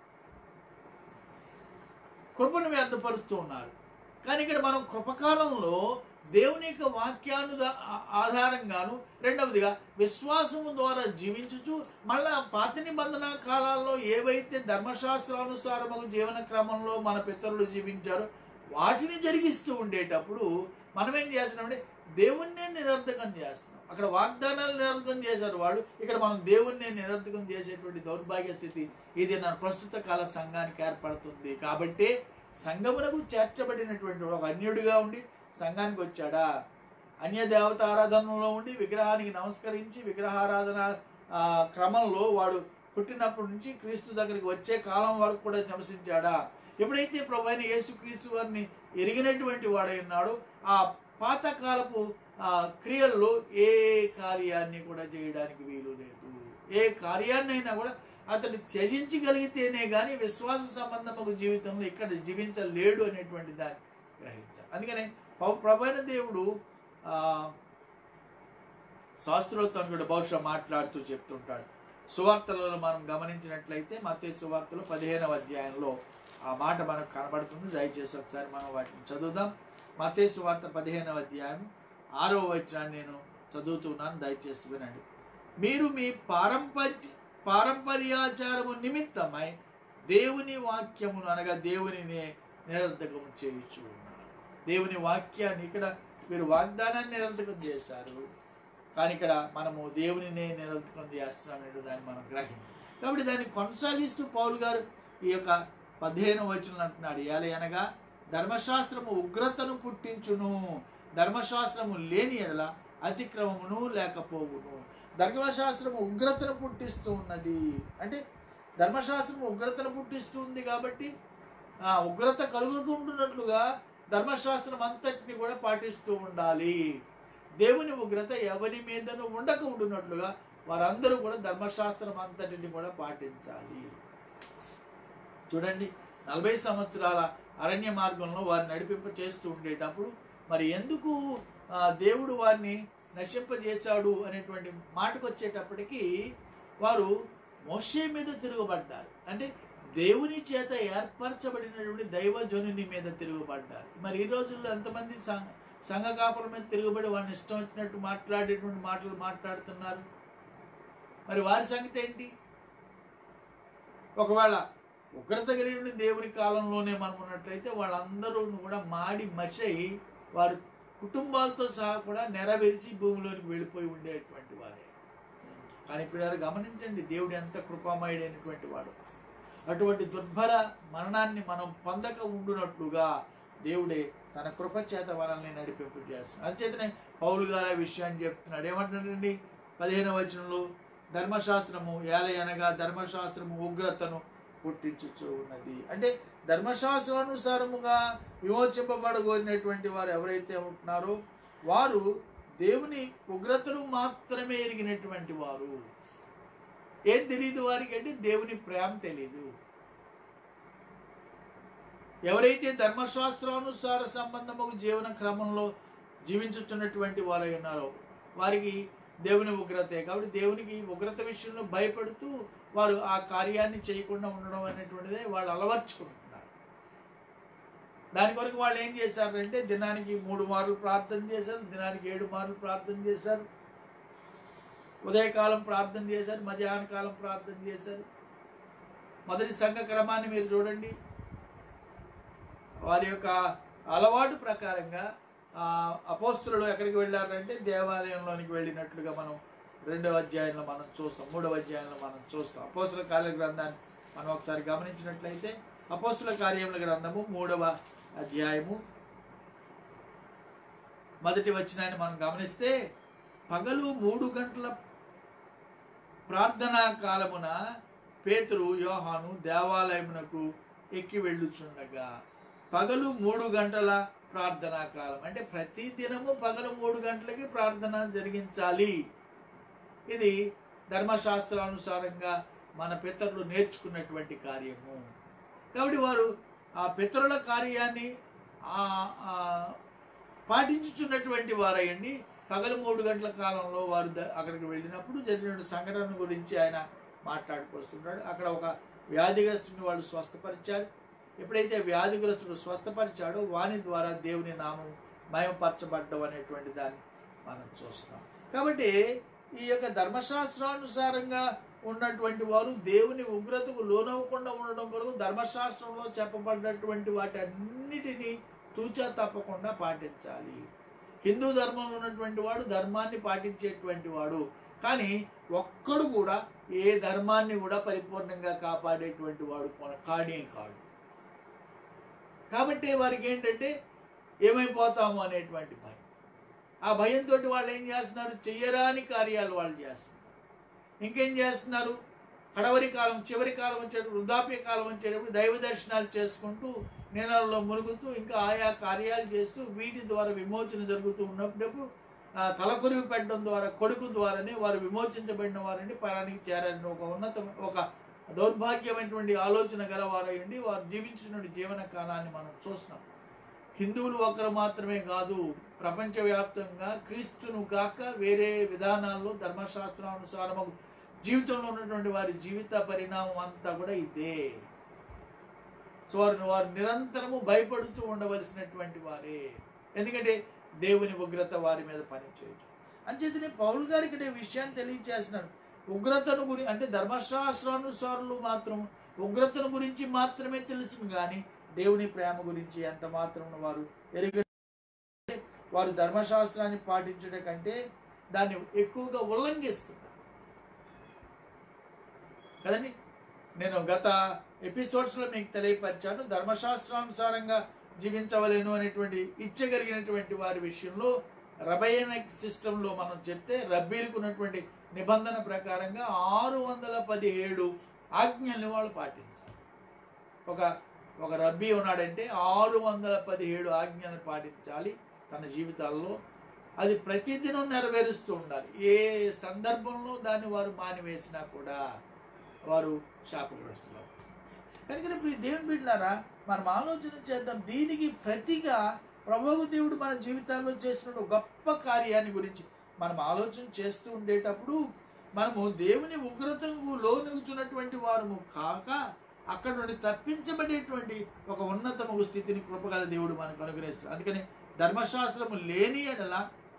కృపను వ్యర్థపరుస్తూ ఉన్నారు కానీ ఇక్కడ మనం కృపకాలంలో దేవుని యొక్క వాక్యాను ఆధారంగాను రెండవదిగా విశ్వాసము ద్వారా జీవించుచు మళ్ళా పాత నిబంధన కాలాల్లో ఏవైతే ధర్మశాస్త్రానుసారము జీవన క్రమంలో మన పితరులు జీవించారో వాటిని జరిగిస్తూ ఉండేటప్పుడు మనం ఏం చేస్తున్నామంటే దేవుణ్ణే నిరర్ధకం చేస్తున్నాం అక్కడ వాగ్దానాలు నిరర్ధకం చేశారు వాళ్ళు ఇక్కడ మనం దేవుణ్ణే నిరర్ధకం చేసేటువంటి దౌర్భాగ్య స్థితి ఇది నా ప్రస్తుత కాల సంఘానికి ఏర్పడుతుంది కాబట్టి సంఘమునకు చేర్చబడినటువంటి వాడు ఒక అన్యుడిగా ఉండి సంఘానికి వచ్చాడా అన్య దేవత ఆరాధనలో ఉండి విగ్రహానికి నమస్కరించి విగ్రహారాధన ఆ, క్రమంలో వాడు పుట్టినప్పటి నుంచి క్రీస్తు దగ్గరికి వచ్చే కాలం వరకు కూడా నివసించాడా ఎప్పుడైతే ప్రభు అయిన యేసు క్రీస్తు వారిని ఎరిగినటువంటి వాడై ఉన్నాడో ఆ పాతకాలపు ఆ, క్రియల్లో ఏ కార్యాన్ని కూడా చేయడానికి వీలు లేదు ఏ కార్యాన్నైనా కూడా అతడు త్యజించగలిగితేనే కానీ విశ్వాస సంబంధము జీవితంలో ఇక్కడ జీవించలేడు అనేటువంటి దాన్ని గ్రహించాలి అందుకనే పౌ- ప్రభైన దేవుడు ఆ, శాస్త్రోత్తం కూడా బహుశా మాట్లాడుతూ చెప్తుంటాడు సువార్తలలో మనం గమనించినట్లయితే మతే సువార్తలు పదిహేనవ అధ్యాయంలో ఆ మాట మనకు కనబడుతుంది దయచేసి ఒకసారి మనం వాటిని చదువుదాం మతే సువార్త పదిహేనవ అధ్యాయం ఆరవ వచనాన్ని నేను చదువుతున్నాను దయచేసి వినండి మీరు మీ పారంపర్య పారంపర్యాచారము నిమిత్తమై దేవుని వాక్యమును అనగా దేవునిని నిరర్ధకం చేయుచు ఉన్నారు దేవుని వాక్యాన్ని ఇక్కడ మీరు వాగ్దానాన్ని నిరర్ధకం చేశారు కానీ ఇక్కడ మనము దేవునినే నిరర్ధకం చేస్తున్నాం అనే దాన్ని మనం గ్రహించాం కాబట్టి దాన్ని కొనసాగిస్తూ పౌలు గారు ఈ యొక్క పదిహేను వచనం అంటున్నాడు ఎలా అనగా ధర్మశాస్త్రము ఉగ్రతను పుట్టించును ధర్మశాస్త్రము లేని ఎడల అతిక్రమమును లేకపోవును ధర్మశాస్త్రము ఉగ్రతను పుట్టిస్తూ ఉన్నది అంటే ధర్మశాస్త్రము ఉగ్రతను పుట్టిస్తుంది కాబట్టి ఆ ఉగ్రత కలుగుకుంటున్నట్లుగా ధర్మశాస్త్రం అంతటిని కూడా పాటిస్తూ ఉండాలి దేవుని ఉగ్రత ఎవరి మీదను ఉండక ఉండున్నట్లుగా వారందరూ కూడా ధర్మశాస్త్రం అంతటిని కూడా పాటించాలి చూడండి నలభై సంవత్సరాల అరణ్య మార్గంలో వారిని నడిపింప చేస్తూ ఉండేటప్పుడు మరి ఎందుకు ఆ, దేవుడు వారిని నశింపజేశాడు అనేటువంటి మాటకు వచ్చేటప్పటికి వారు మోషే మీద తిరుగుబడ్డారు అంటే దేవుని చేత ఏర్పరచబడినటువంటి దైవజనుని మీద తిరుగుబడ్డారు మరి ఈ రోజుల్లో ఎంతమంది సంఘ సంఘ కాపుల మీద తిరుగుబడి వాళ్ళని ఇష్టం వచ్చినట్టు మాట్లాడేటువంటి మాటలు మాట్లాడుతున్నారు మరి వారి సంగతి ఏంటి ఒకవేళ ఉగ్రత కలిగిన దేవుని కాలంలోనే మనం ఉన్నట్లయితే వాళ్ళందరూ కూడా మాడి మషై వారి కుటుంబాలతో సహా కూడా నెరవేర్చి భూమిలోనికి వెళ్ళిపోయి ఉండేటువంటి వారే కానీ ఇప్పుడు గమనించండి దేవుడు ఎంత కృపామయుడైనటువంటి వాడు అటువంటి దుర్భర మరణాన్ని మనం పొందక ఉండునట్లుగా దేవుడే తన కృప చేత మనల్ని నడిపింపు చేస్తున్నాడు అంచేతనే పౌలు గారు ఆ విషయాన్ని చెప్తున్నాడు ఏమంటాడండి పదిహేను వచనంలో ధర్మశాస్త్రము ఏలయనగా ధర్మశాస్త్రము ఉగ్రతను పుట్టించుచు ఉన్నది అంటే ధర్మశాస్త్రానుసారముగా విమోచింపబడగోరినటువంటి వారు ఎవరైతే ఉంటున్నారో వారు దేవుని ఉగ్రతను మాత్రమే ఎరిగినటువంటి వారు ఏం తెలియదు వారికి అంటే దేవుని ప్రేమ తెలీదు ఎవరైతే ధర్మశాస్త్రానుసార సంబంధము జీవన క్రమంలో జీవించుతున్నటువంటి వారై ఉన్నారో వారికి దేవుని ఉగ్రతే కాబట్టి దేవునికి ఉగ్రత విషయంలో భయపడుతూ వారు ఆ కార్యాన్ని చేయకుండా ఉండడం అనేటువంటిదే వాళ్ళు అలవర్చుకుంటున్నారు దాని కొరకు వాళ్ళు ఏం చేశారంటే దినానికి మూడు మార్లు ప్రార్థన చేశారు దినానికి ఏడు మార్లు ప్రార్థన చేశారు ఉదయకాలం ప్రార్థన చేశారు మధ్యాహ్న కాలం ప్రార్థన చేశారు మొదటి సంఘ క్రమాన్ని మీరు చూడండి వారి యొక్క అలవాటు ప్రకారంగా ఆ, అపోస్తులు ఎక్కడికి వెళ్ళారంటే దేవాలయంలోనికి వెళ్ళినట్లుగా మనం రెండవ అధ్యాయంలో మనం చూస్తాం మూడవ అధ్యాయంలో మనం చూస్తాం అపోస్తుల కార్య గ్రంథాన్ని మనం ఒకసారి గమనించినట్లయితే అపోస్తుల కార్యముల గ్రంథము మూడవ అధ్యాయము మొదటి వచనాన్ని మనం గమనిస్తే పగలు మూడు గంటల ప్రార్థనా కాలమున పేతురు యోహాను దేవాలయమునకు ఎక్కి వెళ్ళుచుండగా పగలు మూడు గంటల ప్రార్థనా కాలం అంటే ప్రతి దినము పగలు మూడు గంటలకి ప్రార్థన జరిగించాలి ఇది ధర్మశాస్త్రానుసారంగా మన పితరులు నేర్చుకున్నటువంటి కార్యము కాబట్టి వారు ఆ పితరుల కార్యాన్ని ఆ- ఆ పాటించుచున్నటువంటి వారయ్యండి పగలు మూడు గంటల కాలంలో వారు ద- అక్కడికి వెళ్ళినప్పుడు జరిగిన సంఘటన గురించి ఆయన మాట్లాడుకొస్తున్నాడు అక్కడ ఒక వ్యాధిగ్రస్తుని వాళ్ళు స్వస్థపరిచారు ఎప్పుడైతే వ్యాధిగ్రస్తుడు స్వస్థపరిచాడో వాని ద్వారా దేవుని నామం మయమపరచబడ్డం అనేటువంటి దాన్ని మనం చూస్తాం కాబట్టి ఈ యొక్క ధర్మశాస్త్రానుసారంగా ఉన్నటువంటి వారు దేవుని ఉగ్రతకు లోనవ్వకుండా ఉండడం కొరకు ధర్మశాస్త్రంలో చెప్పబడినటువంటి వాటి అన్నిటినీ తూచా తప్పకుండా పాటించాలి హిందూ ధర్మంలో ఉన్నటువంటి వాడు ధర్మాన్ని పాటించేటువంటి వాడు కానీ ఒక్కడు కూడా ఏ ధర్మాన్ని కూడా పరిపూర్ణంగా కాపాడేటువంటి వాడు కొన- కానే కాడు కాబట్టి వారికి ఏంటంటే ఏమైపోతాము అనేటువంటి భయం ఆ భయంతో వాళ్ళు ఏం చేస్తున్నారు చెయ్యరాని కార్యాలు వాళ్ళు చేస్తున్నారు ఇంకేం చేస్తున్నారు కడవరి కాలం చివరి కాలం వచ్చేటప్పుడు వృద్ధాప్య కాలం వచ్చేటప్పుడు దైవ దర్శనాలు చేసుకుంటూ నీళ్ళలో మునుగుతూ ఇంకా ఆయా కార్యాలు చేస్తూ వీటి ద్వారా విమోచన జరుగుతూ ఉన్నప్పుడు ఆ, తలకొరివి పెట్టడం ద్వారా కొడుకు ద్వారానే వారు విమోచించబడిన వారిని పరానికి చేరాలని ఒక ఉన్నత ఒక దౌర్భాగ్యమైనటువంటి ఆలోచన గలవారయ్యండి వారు జీవించినటువంటి జీవన కాలాన్ని మనం చూస్తున్నాం హిందువులు ఒకరు మాత్రమే కాదు ప్రపంచవ్యాప్తంగా క్రీస్తును కాక వేరే విధానాల్లో ధర్మశాస్త్రానుసారము జీవితంలో ఉన్నటువంటి వారి జీవిత పరిణామం అంతా కూడా ఇదే సో వారు వారు నిరంతరము భయపడుతూ ఉండవలసినటువంటి వారే ఎందుకంటే దేవుని ఉగ్రత వారి మీద పనిచేయచ్చు అంచేతనే పౌలు గారు ఇక్కడ ఈ విషయాన్ని తెలియచేస్తున్నాడు ఉగ్రతను గురి అంటే ధర్మశాస్త్రానుసారులు మాత్రం ఉగ్రతను గురించి మాత్రమే తెలుసును కానీ దేవుని ప్రేమ గురించి ఎంత మాత్రం వారు ఎరుగ వారు ధర్మశాస్త్రాన్ని పాటించడం కంటే దాన్ని ఎక్కువగా ఉల్లంఘిస్తున్నారు కదండి నేను గత ఎపిసోడ్స్లో మీకు తెలియపరిచాను ధర్మశాస్త్రానుసారంగా జీవించవలేను అనేటువంటి ఇచ్చగలిగినటువంటి వారి విషయంలో రబయనిక్ సిస్టంలో మనం చెప్తే రబ్బీలకు ఉన్నటువంటి నిబంధన ప్రకారంగా ఆరు వందల పదిహేడు ఆజ్ఞల్ని వాళ్ళు పాటించాలి ఒక ఒక రబ్బీ ఉన్నాడంటే ఆరు వందల పదిహేడు ఆజ్ఞలు పాటించాలి తన జీవితాల్లో అది ప్రతిదినం నెరవేరుస్తూ ఉండాలి ఏ సందర్భంలో దాన్ని వారు మానివేసినా కూడా వారు శాపగ్రస్తులు కనుక ఇప్పుడు ఈ దేవుని బిడ్డలారా మనం ఆలోచన చేద్దాం దీనికి ప్రతిగా ప్రభువు దేవుడు మన జీవితాల్లో చేసిన గొప్ప కార్యాన్ని గురించి మనం ఆలోచన చేస్తూ ఉండేటప్పుడు మనము దేవుని ఉగ్రతకు లోనుగుచున్నటువంటి వారము కాక అక్కడ నుండి తప్పించబడేటువంటి ఒక ఉన్నతము స్థితిని కృపగల దేవుడు మనకు అనుగ్రహిస్తాడు అందుకని ధర్మశాస్త్రము లేని ఎడల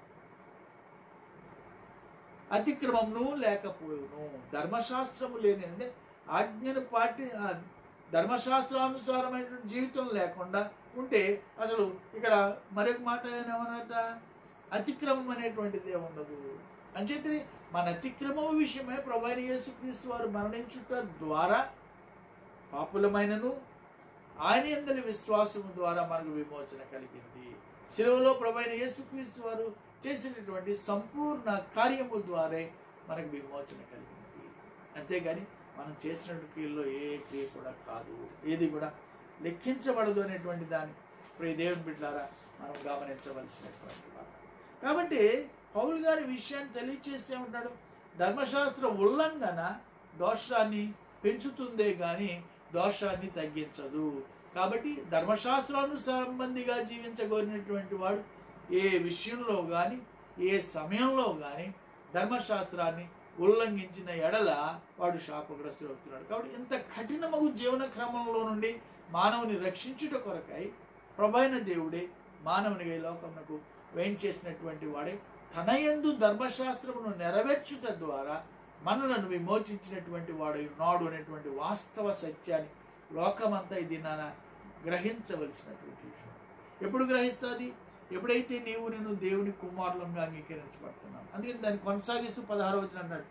అతిక్రమమును లేకపోవును ధర్మశాస్త్రము లేని అంటే ఆజ్ఞను పాటి ఆ ధర్మశాస్త్రానుసారమైనటువంటి జీవితం లేకుండా ఉంటే అసలు ఇక్కడ మరొక మాట ఏమన్నట అతిక్రమం అనేటువంటిది ఉండదు అంచేత మన అతిక్రమం విషయమై ప్రభు అయిన యేసుక్రీస్తు వారు మరణించుట ద్వారా పాపులమైనను ఆయన ఎందరి విశ్వాసము ద్వారా మనకు విమోచన కలిగింది శిలువలో ప్రభు అయిన యేసుక్రీస్తు వారు చేసినటువంటి సంపూర్ణ కార్యము ద్వారా మనకు విమోచన కలిగింది అంతేగాని మనం చేసినటువంటి క్రియల్లో ఏ క్రియ కూడా కాదు ఏది కూడా లెక్కించబడదు అనేటువంటి దాన్ని ప్రియ దేవుని బిడ్డారా మనం గమనించవలసినటువంటి వారు కాబట్టి పౌలు గారి విషయాన్ని తెలియచేస్తే ఉంటాడు ధర్మశాస్త్ర ఉల్లంఘన దోషాన్ని పెంచుతుందే కానీ దోషాన్ని తగ్గించదు కాబట్టి ధర్మశాస్త్రాను సంబంధిగా జీవించగోరినటువంటి వాడు ఏ విషయంలో కానీ ఏ సమయంలో కానీ ధర్మశాస్త్రాన్ని ఉల్లంఘించిన ఎడల వాడు శాపగ్రస్తుడు అవుతున్నాడు కాబట్టి ఇంత కఠినమగు జీవన క్రమంలో నుండి మానవుని రక్షించుట కొరకై ప్రభైన దేవుడే మానవునిగా ఈ లోకమునకు వేయించేసినటువంటి వాడే తన యందు ధర్మశాస్త్రమును నెరవేర్చుట ద్వారా మనలను విమోచించినటువంటి వాడు నాడు అనేటువంటి వాస్తవ సత్యాన్ని లోకమంతా ఇది నాన్న గ్రహించవలసినటువంటి విషయం ఎప్పుడు గ్రహిస్తుంది ఎప్పుడైతే నీవు నేను దేవుని కుమారులంగా అంగీకరించబడుతున్నావు అందుకని దాన్ని కొనసాగిస్తూ పదహారు వచ్చిన అన్నాడు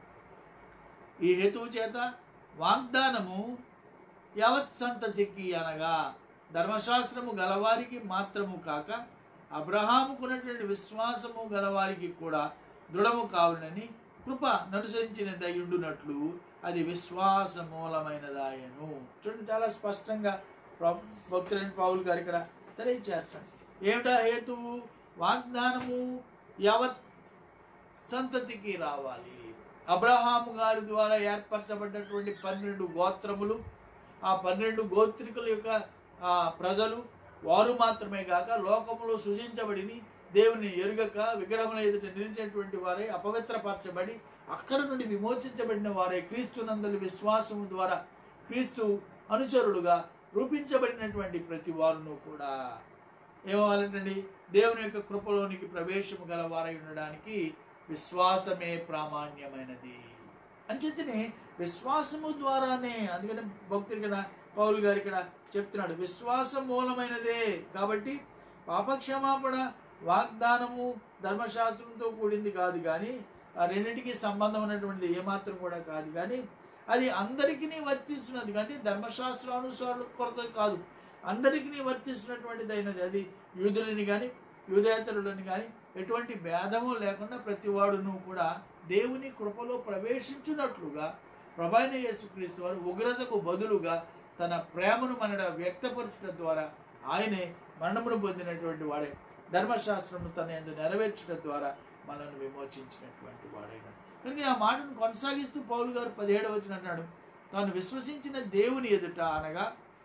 ఈ హేతువు చేత వాగ్దానము యావత్ సంతతికి అనగా ధర్మశాస్త్రము గలవారికి మాత్రము కాక అబ్రహాముకున్నటువంటి విశ్వాసము గలవారికి కూడా దృఢము కావునని కృప ననుసరించిన దయుండునట్లు అది విశ్వాస మూలమైనదాయను చూడండి చాలా స్పష్టంగా ప్ర- భక్తులైన పావులు గారు ఇక్కడ తెలియజేస్తాడు ఏమిటా హేతువు వాగ్దానము యావత్ సంతతికి రావాలి అబ్రహాము గారి ద్వారా ఏర్పరచబడ్డటువంటి పన్నెండు గోత్రములు ఆ పన్నెండు గోత్రికుల యొక్క ఆ, ప్రజలు వారు మాత్రమే కాక లోకములో సృజించబడిని దేవుని ఎరుగక విగ్రహముల ఎదుట నిలిచినటువంటి వారే అపవిత్రపరచబడి అక్కడ నుండి విమోచించబడిన వారే క్రీస్తునందలి విశ్వాసము ద్వారా క్రీస్తు అనుచరుడుగా రూపించబడినటువంటి ప్రతి వారును కూడా ఏమవ్వాలంటండి దేవుని యొక్క కృపలోనికి ప్రవేశము గల వారై ఉండడానికి విశ్వాసమే ప్రామాణ్యమైనది అంచేతనే విశ్వాసము ద్వారానే అందుకని భక్తులు ఇక్కడ పౌలు గారు ఇక్కడ చెప్తున్నాడు విశ్వాసం మూలమైనదే కాబట్టి పాపక్షమాపణ వాగ్దానము ధర్మశాస్త్రంతో కూడింది కాదు కానీ ఆ రెండింటికి సంబంధం ఉన్నటువంటిది ఏమాత్రం కూడా కాదు కానీ అది అందరికీ వర్తిస్తున్నది కానీ ధర్మశాస్త్రానుసారుల కొరకు కాదు అందరికీ వర్తిస్తున్నటువంటిది అయినది అది యూదులని కానీ యూదేతరులని కానీ ఎటువంటి భేదము లేకుండా ప్రతి వాడును కూడా దేవుని కృపలో ప్రవేశించున్నట్లుగా ప్రభైన యేసుక్రీస్తు వారు ఉగ్రతకు బదులుగా తన ప్రేమను మన వ్యక్తపరచుట ద్వారా ఆయనే మరణమును పొందినటువంటి వాడే ధర్మశాస్త్రము తన ఎందు నెరవేర్చుట ద్వారా మనల్ని విమోచించినటువంటి వాడైన కనుక ఆ మాటను కొనసాగిస్తూ పౌలు గారు పదిహేడు వచ్చిన అంటున్నాడు తాను విశ్వసించిన దేవుని ఎదుట అనగా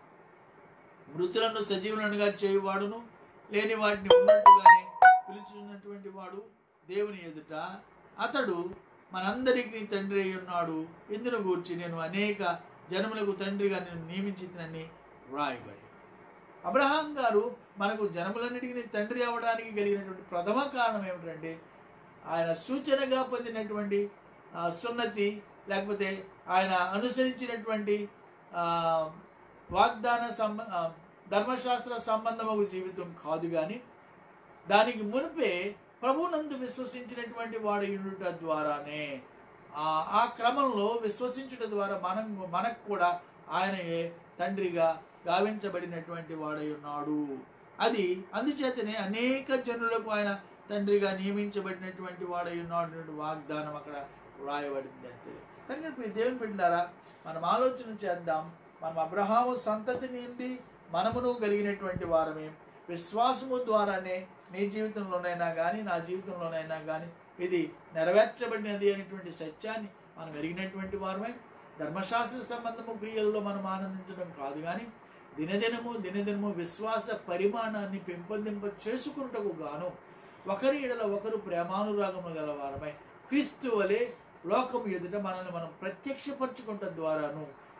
మృతులను సజీవులనుగా చేయువాడును లేని వాటిని ఉన్నట్టుగానే పిలుచున్నటువంటి వాడు దేవుని ఎదుట అతడు మనందరికీ తండ్రి అయి ఉన్నాడు ఇందును గూర్చి నేను అనేక జనములకు తండ్రిగా నేను నియమించినని వ్రాయబడి అబ్రహాం గారు మనకు జనములన్నిటికీ తండ్రి అవ్వడానికి కలిగినటువంటి ప్రథమ కారణం ఏమిటంటే ఆయన సూచనగా పొందినటువంటి ఆ, సున్నతి లేకపోతే ఆయన అనుసరించినటువంటి ఆ, వాగ్దాన సంబ ఆ, ధర్మశాస్త్ర సంబంధము జీవితం కాదు కానీ దానికి మునిపే ప్రభునందు విశ్వసించినటువంటి వాడు ఉండుట ద్వారానే ఆ ఆ క్రమంలో విశ్వసించుట ద్వారా మనం మనకు కూడా ఆయనయే తండ్రిగా గావించబడినటువంటి వాడై ఉన్నాడు అది అందుచేతనే అనేక జనులకు ఆయన తండ్రిగా నియమించబడినటువంటి వాడై ఉన్నాడు అనేటువంటి వాగ్దానం అక్కడ వ్రాయబడింది అంతే కనుక ఇప్పుడు ఈ దేవుని బిడ్డారా మనం ఆలోచన చేద్దాం మనం అబ్రహాము సంతతి నుండి మనమును కలిగినటువంటి వారమే విశ్వాసము ద్వారానే నీ జీవితంలోనైనా కానీ నా జీవితంలోనైనా కానీ ఇది నెరవేర్చబడినది అనేటువంటి సత్యాన్ని మనం ఎరిగినటువంటి వారమే ధర్మశాస్త్ర సంబంధము క్రియల్లో మనం ఆనందించడం కాదు కానీ దినదినము దినదినము విశ్వాస పరిమాణాన్ని పెంపొందింప చేసుకున్నటకు గాను ఒకరి ఎడల ఒకరు ప్రేమానురాగము గల వారమై క్రీస్తు వలె లోకము ఎదుట మనల్ని మనం ప్రత్యక్షపరచుకుంట ద్వారాను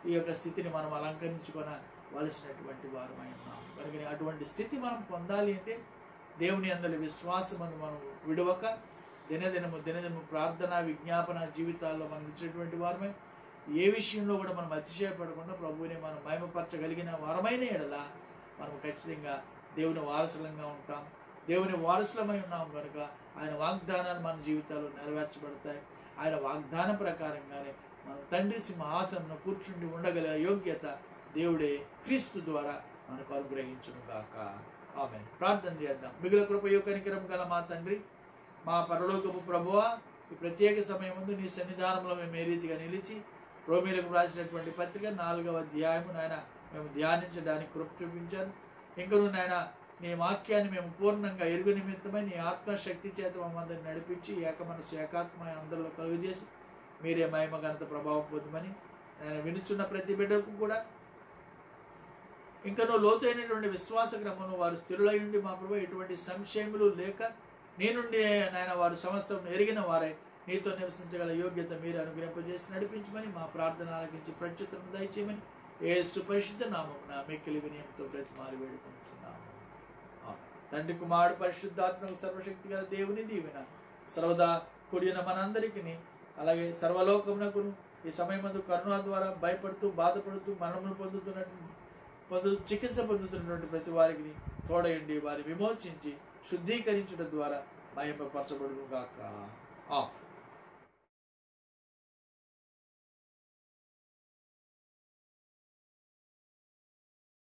ఈ యొక్క స్థితిని మనం అలంకరించుకొనవలసినటువంటి వారమై ఉన్నాం కనుక అటువంటి స్థితి మనం పొందాలి అంటే దేవుని అందరి విశ్వాసమును మనం విడవక దినదినము దినదినము ప్రార్థన విజ్ఞాపన జీవితాల్లో మనం ఇచ్చినటువంటి వారమే ఏ విషయంలో కూడా మనం అతిశయపడకుండా ప్రభువుని మనం మహిమపరచగలిగిన వారమైన ఎడల మనం ఖచ్చితంగా దేవుని వారసులంగా ఉంటాం దేవుని వారసులమై ఉన్నాం కనుక ఆయన వాగ్దానాలు మన జీవితాల్లో నెరవేర్చబడతాయి ఆయన వాగ్దానం ప్రకారంగానే మన తండ్రి సింహాసనంలో కూర్చుండి ఉండగల యోగ్యత దేవుడే క్రీస్తు ద్వారా మనకు అనుగ్రహించును గాక ఆమె ప్రార్థన చేద్దాం మిగిలిన కృపయో కనికరం గల మా తండ్రి మా పరలోకపు ప్రభువా ఈ ప్రత్యేక సమయం ముందు నీ సన్నిధానంలో మేము ఏ రీతిగా నిలిచి రోమిలకు రాసినటువంటి పత్రిక నాలుగవ అధ్యాయము నాయన మేము ధ్యానించడానికి కృప చూపించాను ఇంకను నాయన నీ వాక్యాన్ని మేము పూర్ణంగా ఎరుగు నిమిత్తమై నీ ఆత్మశక్తి చేత మమ్మల్ని నడిపించి ఏక మనసు ఏకాత్మ అందరిలో కలుగజేసి మీరే మహిమ ఘనత ప్రభావం పొందమని నేను వినుచున్న ప్రతి బిడ్డకు కూడా ఇంకనూ లోతైనటువంటి విశ్వాస క్రమంలో వారు స్థిరులై ఉండి మా ప్రభు ఎటువంటి సంశయములు లేక నీ నుండి నాయన వారు సమస్తం ఎరిగిన వారై నీతో నివసించగల యోగ్యత మీరు అనుగ్రహింపజేసి నడిపించమని మా ప్రార్థన ఆలకించి ప్రత్యుత్తరం దయచేయమని ఏ సుపరిశుద్ధ నామం నా మిక్కిలి వినయంతో ప్రతిమాలు వేడుకుంటున్నాము ఆమేన్. తండ్రి కుమారుడు పరిశుద్ధాత్మకు సర్వశక్తి గల దేవుని దీవెన సర్వదా కూడిన మనందరికీ అలాగే సర్వలోకమునకును ఈ సమయమందు కరుణ ద్వారా భయపడుతూ బాధపడుతూ మరణమును పొందుతున్న పొందు చికిత్స పొందుతున్నటువంటి ప్రతి వారికి తోడయండి వారి విమోచించి శుద్ధీకరించడం ద్వారా మహిమపరచబడును గాక ఆమేన్